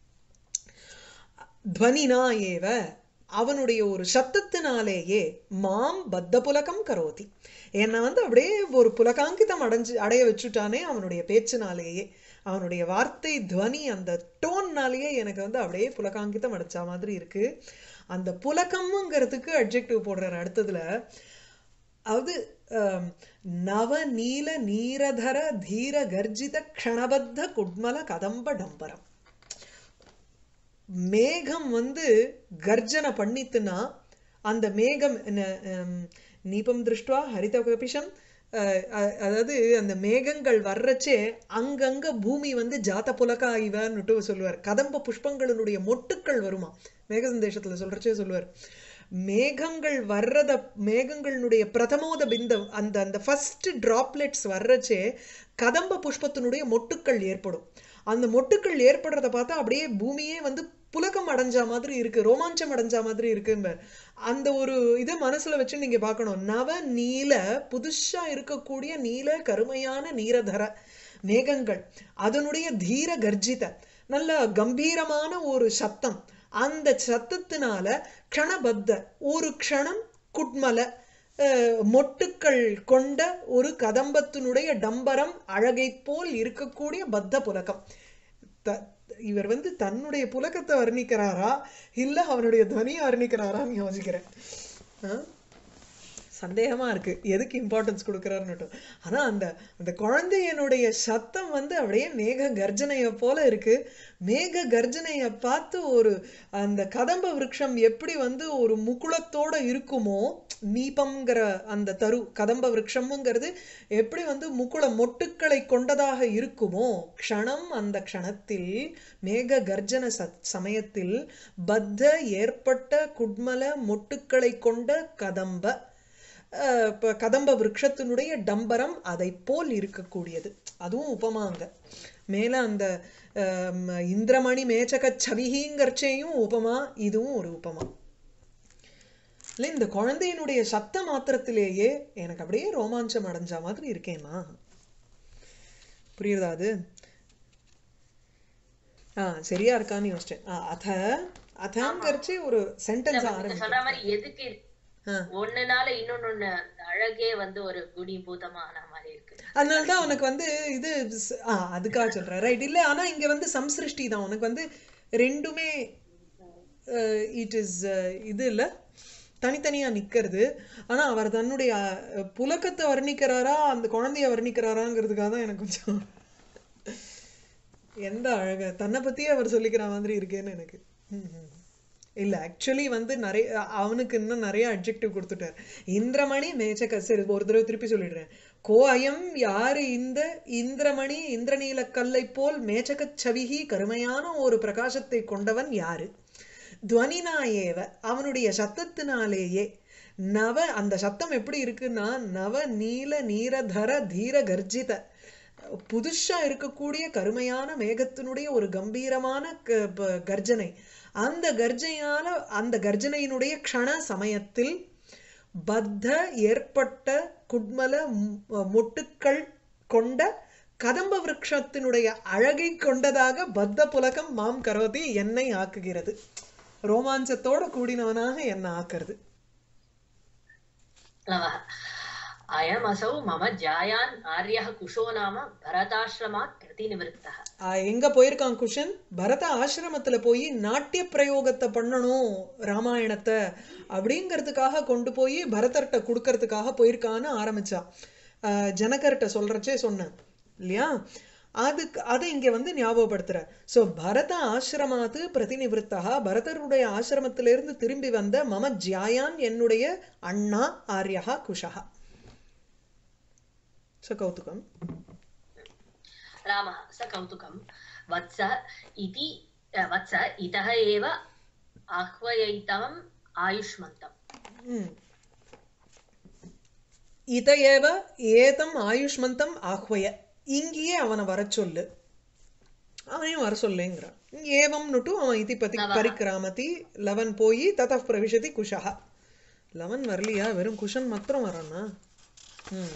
துவனினா ஏவ அவனுடைய ஒரு சத்தத்தினாலேயே மாம் பத்த புலகம் கரோதி என்னை வந்து அப்படியே ஒரு புலகாங்கிதம் அடைஞ்சு அடைய வச்சுட்டானே அவனுடைய பேச்சினாலேயே அவனுடைய வார்த்தை துவனி அந்த டோன்னாலேயே எனக்கு வந்து அப்படியே புலகாங்கிதம் அடைச்ச மாதிரி இருக்கு அந்த புலகம்ங்கிறதுக்கு அட்ஜெக்டிவ் போடுறாரு அடுத்ததுல அதாவது ஆம், நவ நீல நீரதர தீர கர்ஜித க்ஷணபத்த குட்மல கதம்ப டம்பரம் மேகம் வந்து கர்ஜனை பண்ணித்துனா அந்த மேகம் ந- ஹம், நீபம் திருஷ்டுவா ஹரித கபிஷம் அஹ், அ- அதாவது அந்த மேகங்கள் வர்றச்சே அங்கங்க பூமி வந்து ஜாத புலகா இவன்னுட்டு சொல்லுவார் கதம்ப புஷ்பங்களினுடைய மொட்டுக்கள் வருமா மேக சந்தேஷத்துல சொல்றச்சே சொல்லுவார் மேகங்கள் வர்றத மேகங்களினுடைய பிரதமோத பிந்தம் அந்த அந்த ஃபர்ஸ்ட் டிராப்லெட்ஸ் வர்றச்சே கதம்ப புஷ்பத்தினுடைய மொட்டுக்கள் ஏற்படும் அந்த மொட்டுக்கள் ஏற்படுறத பார்த்தா அப்படியே பூமியே வந்து புலகம் அடைஞ்ச மாதிரி இருக்கு ரோமாஞ்சம் அடைஞ்ச மாதிரி இருக்குங்க அந்த ஒரு இதை மனசுல வச்சு நீங்க பார்க்கணும் நவ நீல புதுசா இருக்கக்கூடிய நீல கருமையான நீரதர மேகங்கள் அதனுடைய தீர கர்ஜித நல்ல கம்பீரமான ஒரு சத்தம் அந்த சத்தத்தினால க்ஷணபத்த ஒரு க்ஷணம் குட்மல அஹ், மொட்டுக்கள் கொண்ட ஒரு கதம்பத்தினுடைய டம்பரம் அழகைப் போல் இருக்கக்கூடிய பத்த புலகம் த- இவர் வந்து தன்னுடைய புலகத்தை வர்ணிக்கிறாரா இல்ல அவனுடைய துவனியை வர்ணிக்கிறாரான்னு யோசிக்கிறேன் சந்தேகமா இருக்கு எதுக்கு இம்பார்ட்டன்ஸ் கொடுக்குறாருன்னு ஆனா அந்த அந்த குழந்தையனுடைய சத்தம் வந்து அப்படியே மேக கர்ஜனைய போல இருக்கு மேக கர்ஜனைய பார்த்து ஒரு அந்த கதம்ப விருட்சம் எப்படி வந்து ஒரு முகுளத்தோட இருக்குமோ நீபம்ங்கிற அந்த தரு கதம்ப விருட்சம்ங்கிறது எப்படி வந்து முகுள மொட்டுக்களை கொண்டதாக இருக்குமோ க்ஷணம் அந்த க்ஷணத்தில் மேக கர்ஜன ச- சமயத்தில் பத்த ஏற்பட்ட குட்மல மொட்டுக்களை கொண்ட கதம்ப அஹ், இப்ப கதம்ப விருட்சத்தினுடைய டம்பரம் அதை போல் இருக்கக்கூடியது அதுவும் உபமாங்க மேல அந்த அஹ், இந்திரமணி மேச்சக சவிகிங்கர்ச்சையும் உபமா இதுவும் ஒரு உபமா இல்ல இந்த குழந்தையினுடைய சத்த மாத்திரத்திலேயே எனக்கு அப்படியே ரோமாஞ்சம் அடைஞ்ச மாதிரி இருக்கேன்னா புரியுதா அது ஆ சரியா இருக்கான்னு யோசிச்சேன் ஆ, அத அதங்கிறச்சு ஒரு சென்டென்ஸ் நீங்க ஆரம்பிக்கும் சொன்ன மாதிரி எதுக்கு ஆ. ஒண்ணுனால இன்னொன்னு அந்த அழகே வந்து ஒரு குணீபூதமான மாதிரி இருக்கு அதனால தான் உனக்கு வந்து இது ஸ்- ஆ அதுக்காக சொல்றேன் ரைட் இல்ல ஆனா இங்க வந்து சம்சிருஷ்டி தான் உனக்கு வந்து ரெண்டுமே இட் இஸ் இது இல்ல தனித்தனியா நிக்கிறது ஆனா அவர் தன்னுடைய அஹ், புலக்கத்தை வர்ணிக்கிறாரா அந்த குழந்தைய வர்ணிக்கிறாராங்கிறதுக்காக தான் எனக்கு கொஞ்சம் எந்த அழக தன்னை பத்தியே அவர் சொல்லிக்கிற மாதிரி இருக்கேன்னு எனக்கு ம், ம். இல்ல ஆக்சுவலி வந்து நிறைய அவனுக்கு இன்னும் நிறைய அட்ஜெக்டிவ் கொடுத்துட்டார் இந்திரமணி மேச்சக சரி ஒரு தடவை திருப்பி சொல்லிடுறேன் கோ அயம் யாரு இந்த இந்திரமணி இந்திரநீல கல்லை போல் மேச்சகச் சவிகி கருமையான ஒரு பிரகாசத்தை கொண்டவன் யாரு துவனினா ஏவ அவனுடைய சத்தத்தினாலேயே நவ அந்த சத்தம் எப்படி இருக்குன்னா நவ நீல நீரதர தீர கர்ஜித புதுசா இருக்கக்கூடிய கருமையான மேகத்தினுடைய ஒரு கம்பீரமான க- ப- கர்ஜனை அந்த கர்ஜனையான அந்த கர்ஜனையினுடைய க்ஷண சமயத்தில் பத்த ஏற்பட்ட குட்மல மு- மொட்டுக்கள் கொண்ட கதம்ப விருட்சத்தினுடைய அழகை கொண்டதாக பத்த புலகம் மாம் கரோதி என்னை ஆக்குகிறது ரோமாஞ்சத்தோட கூடினவனாக என்ன ஆக்குறது नमः अयमसौ मम जायान् आर्यः कुशो नाम भरताश्रमात् प्रतिनिवृत्तः ஆஹ் எங்க போயிருக்கான் குஷன் பரத ஆசிரமத்துல போய் நாட்டிய பிரயோகத்தை பண்ணணும் ராமாயணத்தை அப்படிங்கிறதுக்காக கொண்டு போய் பரதர்கிட்ட கொடுக்கறதுக்காக போயிருக்கான்னு ஆரம்பிச்சான் ஆஹ் ஜனகர்கிட்ட சொல்றச்சே சொன்னேன் இல்லையா அதுக்கு அதை இங்க வந்து ஞாபகப்படுத்துற சோ பரத ஆசிரமாத்து பிரதிநிவൃத்தா பரதருடைய ஆசிரமத்திலிருந்து திரும்பி வந்த மம ஜாயான் என்னுடைய அண்ணா ஆர்யா குஷா சோ கௌதுகம் रामः स कौतुकं वत्स इति अ, वत्स इतः एव आह्वयितम् आयुष्मन्तम् ம். இத ஏவ ஏதம் ஆயுஷ்மந்தம் ஆஹ்வய இங்கேயே அவனை வர சொல்லு அவனையும் வர சொல்லுங்கிறான் ஏவம்னுட்டு அவன் இதி பதி நவஹ. பரிக்கிராமதி லவன் போய் தத பிரவிஷதி குஷா லவன் வரலையா வெறும் குஷன் மாத்திரம் வரானா ம்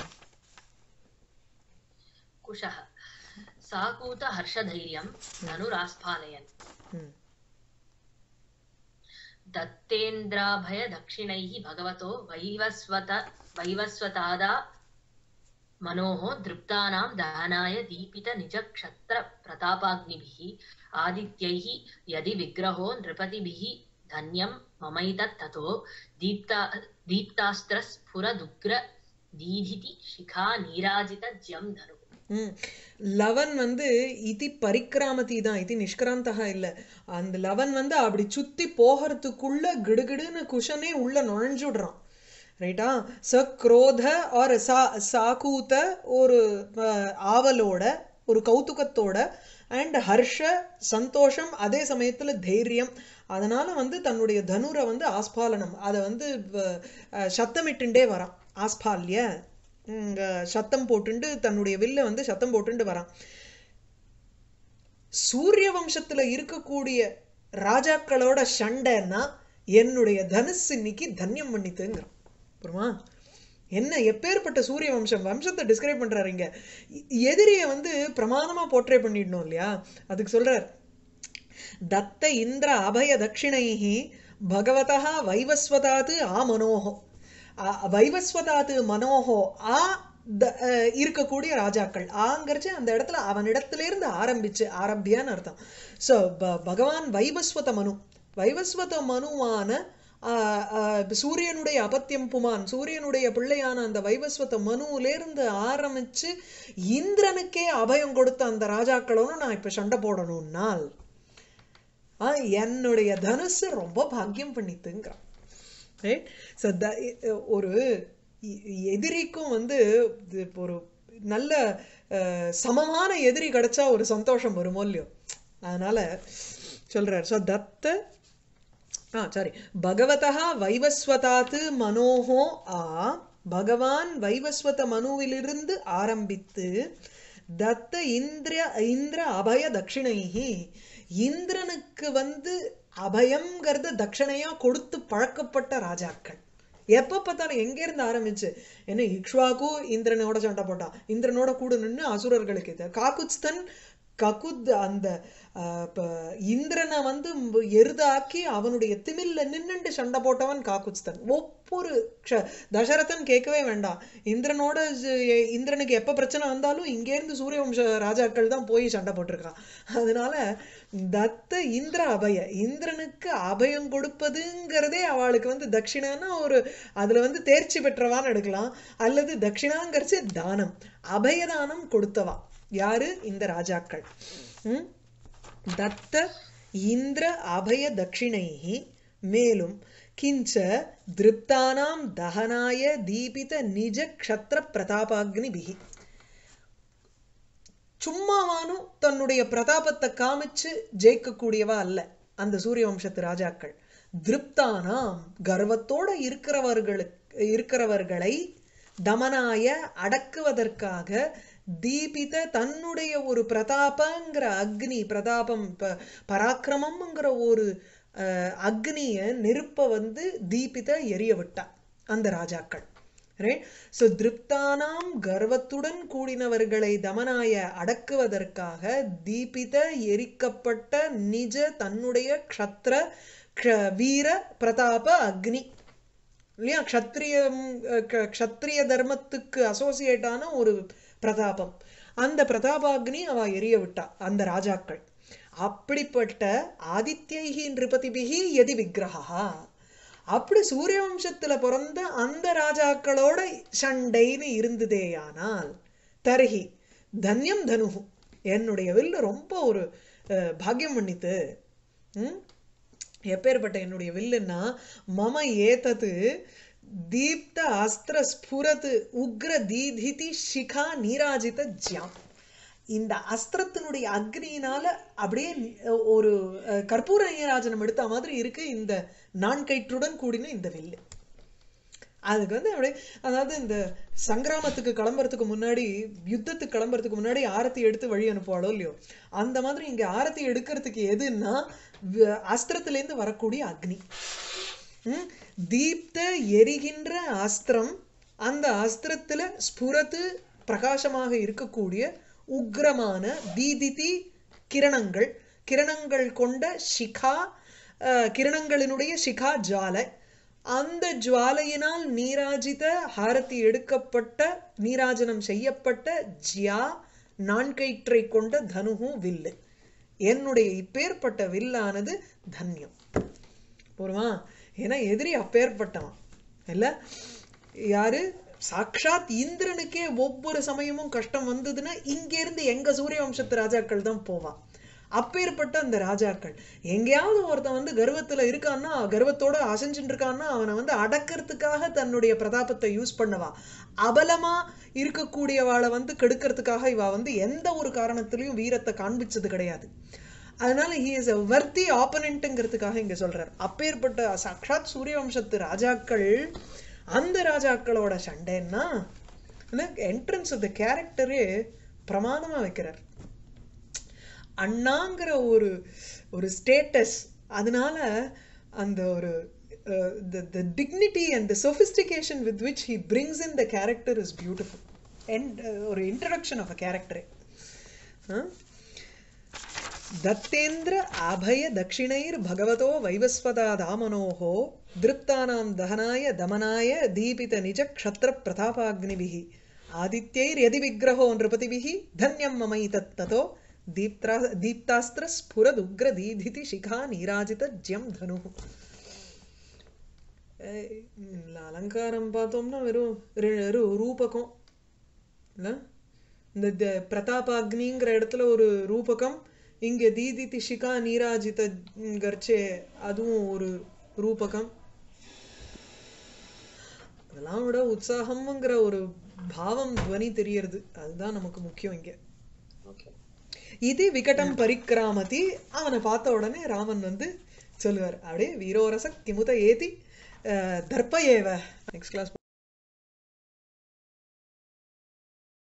कुशः साकूतहर्षधैर्यं धनुरास्फालयन् ம் दत्तेन्द्राभयदक्षिणैः भगवतो वैवस्वत वैवस्वतादा मनोः दृप्तानां दहनाय दीपितनिजक्षत्रप्रतापाग्निभिः आदित्यैः यदि विग्रहो नृपतिभिः धन्यं ममैतत् ततो दीप्ता दीप्तास्त्रस्फुरदुग्र दीधिति शिखा नीराजितज्यं धनुः ம் லவன் வந்து இதி பரிக்கிராமதி தான் இது நிஷ்கிராந்தகா இல்ல அந்த லவன் வந்து அப்படி சுத்தி போகிறதுக்குள்ள கிடுகிடுன்னு குஷனே உள்ள நுழைஞ்சுடுறான் ரைட்டா ச குரோத ஆர் சா சாக்கூத்த ஒரு அஹ், ஆவலோட ஒரு கௌதுகத்தோட அண்ட் ஹர்ஷ சந்தோஷம் அதே சமயத்துல தைரியம் அதனால வந்து தன்னுடைய தனுரை வந்து ஆஸ்பாலனம் அதை வந்து வ- அஹ், சத்தமிட்டுண்டே வரான் ஆஸ்பால்ய இங்க சத்தம் போட்டுண்டு தன்னுடைய வில்ல வந்து சத்தம் போட்டுண்டு வரான் சூரிய வம்சத்துல இருக்கக்கூடிய ராஜாக்களோட சண்டைன்னா என்னுடைய தனுசு இன்னைக்கு தன்யம் பண்ணித்துங்கிறான் புரியுமா என்ன எப்பேற்பட்ட சூரிய வம்சம் வம்சத்தை டிஸ்கிரைப் பண்றாரு இங்க எ- எதிரிய வந்து பிரமாதமா போர்ட்ரே பண்ணிடணும் இல்லையா அதுக்கு சொல்றார் தத்த இந்திர அபய தட்சிணைஹி பகவதா வைவஸ்வதாத் ஆ மனோஹோ அ- வைவஸ்வதாத் மனோஹோ ஆ த- அஹ் இருக்கக்கூடிய ராஜாக்கள் ஆங்கிறச்சு அந்த இடத்துல அவனிடத்திலிருந்து ஆரம்பிச்சு ஆரம்பியான்னு அர்த்தம் ஸோ பகவான் வைவஸ்வத மனு வைவஸ்வத மனுவான ஆஹ், ஆஹ், சூரியனுடைய அபத்தியம் புமான் சூரியனுடைய பிள்ளையான அந்த வைவஸ்வத மனுவிலேருந்து ஆரம்பிச்சு இந்திரனுக்கே அபயம் கொடுத்த அந்த ராஜாக்களோட நான் இப்ப சண்டை போடணும்னால் ஆ, என்னுடைய தனுசு ரொம்ப பாக்கியம் பண்ணித்துங்கிறான் ரைட் ஸோ த ஒரு எ- எதிரிக்கும் வந்து இது ஒரு நல்ல அஹ், சமமான எதிரி கிடைச்சா ஒரு சந்தோஷம் வருமோ இல்லையோ அதனால சொல்றார் ஸோ தத்த ஆ சாரி பகவதா வைவஸ்வதாத்து மனோஹோ ஆ பகவான் வைவஸ்வத மனுவிலிருந்து ஆரம்பித்து தத்த இந்திர இந்திர அபய தட்சிணைஹி இந்திரனுக்கு வந்து அபயம்ங்கிறத தட்சணையா கொடுத்து பழக்கப்பட்ட ராஜாக்கள் எப்ப பார்த்தாலும் எங்க இருந்து ஆரம்பிச்சு என்ன இக்ஷ்வாக்கு இந்திரனோட சண்டை போட்டான் இந்திரனோட கூட நின்று அசுரர்களுக்கு இது காக்குத்ஸ்தன் ககுத் அந்த ஆஹ், ப- இந்திரனை வந்து ம் எருதாக்கி அவனுடைய திமில்ல நின்னுண்டு சண்டை போட்டவன் காக்குத்ஸ்தன் ஒவ்வொரு க்ஷ- தசரதன் கேட்கவே வேண்டாம் இந்திரனோட ஜ- எ- இந்திரனுக்கு எப்ப பிரச்சனை வந்தாலும் இங்கேருந்து சூரியவம்ச ராஜாக்கள் தான் போய் சண்டை போட்டிருக்கான் அதனால தத்த இந்திர அபய இந்திரனுக்கு அபயம் கொடுப்பதுங்கிறதே அவளுக்கு வந்து தட்சிணான்னா ஒரு அதுல வந்து தேர்ச்சி பெற்றவான்னு எடுக்கலாம் அல்லது தட்சிணாங்கிறச்சு தானம் அபயதானம் கொடுத்தவா யாரு இந்த ராஜாக்கள் ம்? தத்த இந்திர அபய தட்சிணைஹி மேலும் கிஞ்ச திருப்தானாம் தகனாய தீபித நிஜ க்ஷத்ர பிரதாபாக்னிபிகி சும்மாவானும் தன்னுடைய பிரதாபத்தை காமிச்சு ஜெயிக்கக்கூடியவா அல்ல அந்த சூரிய வம்சத்து ராஜாக்கள் திருப்தானாம் கர்வத்தோட இருக்கிறவர்களுக்கு இருக்கிறவர்களை தமனாய அடக்குவதற்காக தீபித தன்னுடைய ஒரு பிரதாபங்கிற அக்னி பிரதாபம் ப- பராக்கிரமம்ங்கிற ஒரு அஹ், அக்னிய நெருப்ப வந்து தீபித எரிய விட்டா அந்த ராஜாக்கள் ரைட் ஸோ திருப்தானாம் கர்வத்துடன் கூடினவர்களை தமனாய அடக்குவதற்காக தீபித எரிக்கப்பட்ட நிஜ தன்னுடைய க்ஷத்ர க்ஷ- வீர பிரதாப அக்னி இல்லையா க்ஷத்ரியம் அஹ், க- க்ஷத்ரிய தர்மத்துக்கு அசோசியேட்டான ஒரு பிரதாபம் அந்த பிரதாபாக்னி அவ எரிய விட்டா அந்த ராஜாக்கள் அப்படிப்பட்ட ஆதித்யைஹி நிருபதிபிகி எதி விக்கிரகா அப்படி சூரிய வம்சத்துல பிறந்த அந்த ராஜாக்களோட சண்டைன்னு இருந்ததேயானால் தர்ஹி தன்யம் தனுகு என்னுடைய வில்லு ரொம்ப ஒரு அஹ், பாக்கியம் பண்ணித்து ம் எப்பேற்பட்ட என்னுடைய வில்லுன்னா மம ஏதது தீப்த அஸ்திர ஸ்புரத் உக்ர தீதிதி சிகா நீராஜித ஜியாம் இந்த அஸ்திரத்தினுடைய அக்னியினால அப்படியே அஹ், ஒரு அஹ், கற்பூர நீராஜனம் எடுத்த மாதிரி இருக்கு இந்த நான்கயிற்றுடன் கூடின இந்த வில்லு அதுக்கு வந்து அப்படியே அதாவது இந்த சங்கிராமத்துக்கு கிளம்புறதுக்கு முன்னாடி யுத்தத்துக்கு கிளம்புறதுக்கு முன்னாடி ஆரத்தி எடுத்து வழி அனுப்புவாளோ இல்லையோ அந்த மாதிரி இங்க ஆரத்தி எடுக்கிறதுக்கு எதுன்னா வ- அஸ்திரத்திலேருந்து வரக்கூடிய அக்னி ம்? தீப்த எரிகின்ற அஸ்திரம் அந்த அஸ்திரத்துல ஸ்புரத்து பிரகாசமாக இருக்கக்கூடிய உக்ரமான தீதிதி கிரணங்கள் கிரணங்கள் கொண்ட சிகா அஹ், கிரணங்களினுடைய சிகா ஜுவாலை அந்த ஜுவாலையினால் நீராஜித ஹாரதி எடுக்கப்பட்ட நீராஜனம் செய்யப்பட்ட ஜியா நான்கயிற்றை கொண்ட தனுகு வில்லு என்னுடைய இப்பேற்பட்ட வில்லானது தன்யம் போருமா ஏன்னா எதிரி அப்பேற்பட்டவன் இல்ல யாரு சாக்ஷாத் இந்திரனுக்கே ஒவ்வொரு சமயமும் கஷ்டம் வந்ததுன்னா இங்கேருந்து எங்க சூரிய வம்சத்து ராஜாக்கள் தான் போவான் அப்பேற்பட்ட அந்த ராஜாக்கள் எங்கேயாவது ஒருத்தன் வந்து கர்வத்துல இருக்கான்னா கர்வத்தோட அசைஞ்சுட்டு இருக்கான்னா அவனை வந்து அடக்கிறதுக்காக தன்னுடைய பிரதாபத்தை யூஸ் பண்ணவா அபலமா இருக்கக்கூடியவாளை வந்து கெடுக்கிறதுக்காக இவ வந்து எந்த ஒரு காரணத்திலையும் வீரத்தை காண்பிச்சது கிடையாது அதனால ஹி இஸ் அ வர்த்தி ஆப்பனண்ட்டுங்கிறதுக்காக இங்க சொல்றார் அப்பேற்பட்ட சாக்ஷாத் சூரிய வம்சத்து ராஜாக்கள் அந்த ராஜாக்களோட சண்டைன்னா என்ட்ரன்ஸ் ஆஃப் த கேரக்டரே பிரமாதமா வைக்கிறார் அண்ணாங்கிற ஒரு ஒரு ஸ்டேட்டஸ் அதனால அந்த ஒரு uh, the the dignity and the sophistication with which he brings in the character is beautiful and uh, ஒரு introduction of a character दत्तेन्द्र आभय दक्षिणैर्भगवतो वैवस्वतादामनोः दृप्तानां दहनाय दमनाय दीपितनिजक्षत्रप्रतापाग्निभिः आदित्यैर्यदि विग्रहो नृपतिभिः धन्यं ममैतत्ततो दीप्त्रा दीप्तास्त्रस्फुरदुग्रदीधिति शिखा नीराजितज्यं धनुः ஏய், இல்ல, அலங்காரம் பார்த்தோம்னா வெறும் ரெ- வெறும் ரூபகம் இல்ல இந்த த- பிரதாபாக்னிங்கிற இடத்துல ஒரு ரூபகம் இங்க தீதி திஷிகா நீராஜித ம், கர்ச்சே அதுவும் ஒரு ரூபகம் அதெல்லாம் விட உற்சாகம்ங்கிற ஒரு பாவம் துவனி தெரியறது அதுதான் நமக்கு முக்கியம் இங்க ஓகே இது விகடம் பரிக்கிராமதி அவனை பார்த்த உடனே ராமன் வந்து சொல்லுவார் அப்படியே வீரோரச கிமுத ஏதி அஹ், தர்ப்ப ஏவ நெக்ஸ்ட் கிளாஸ்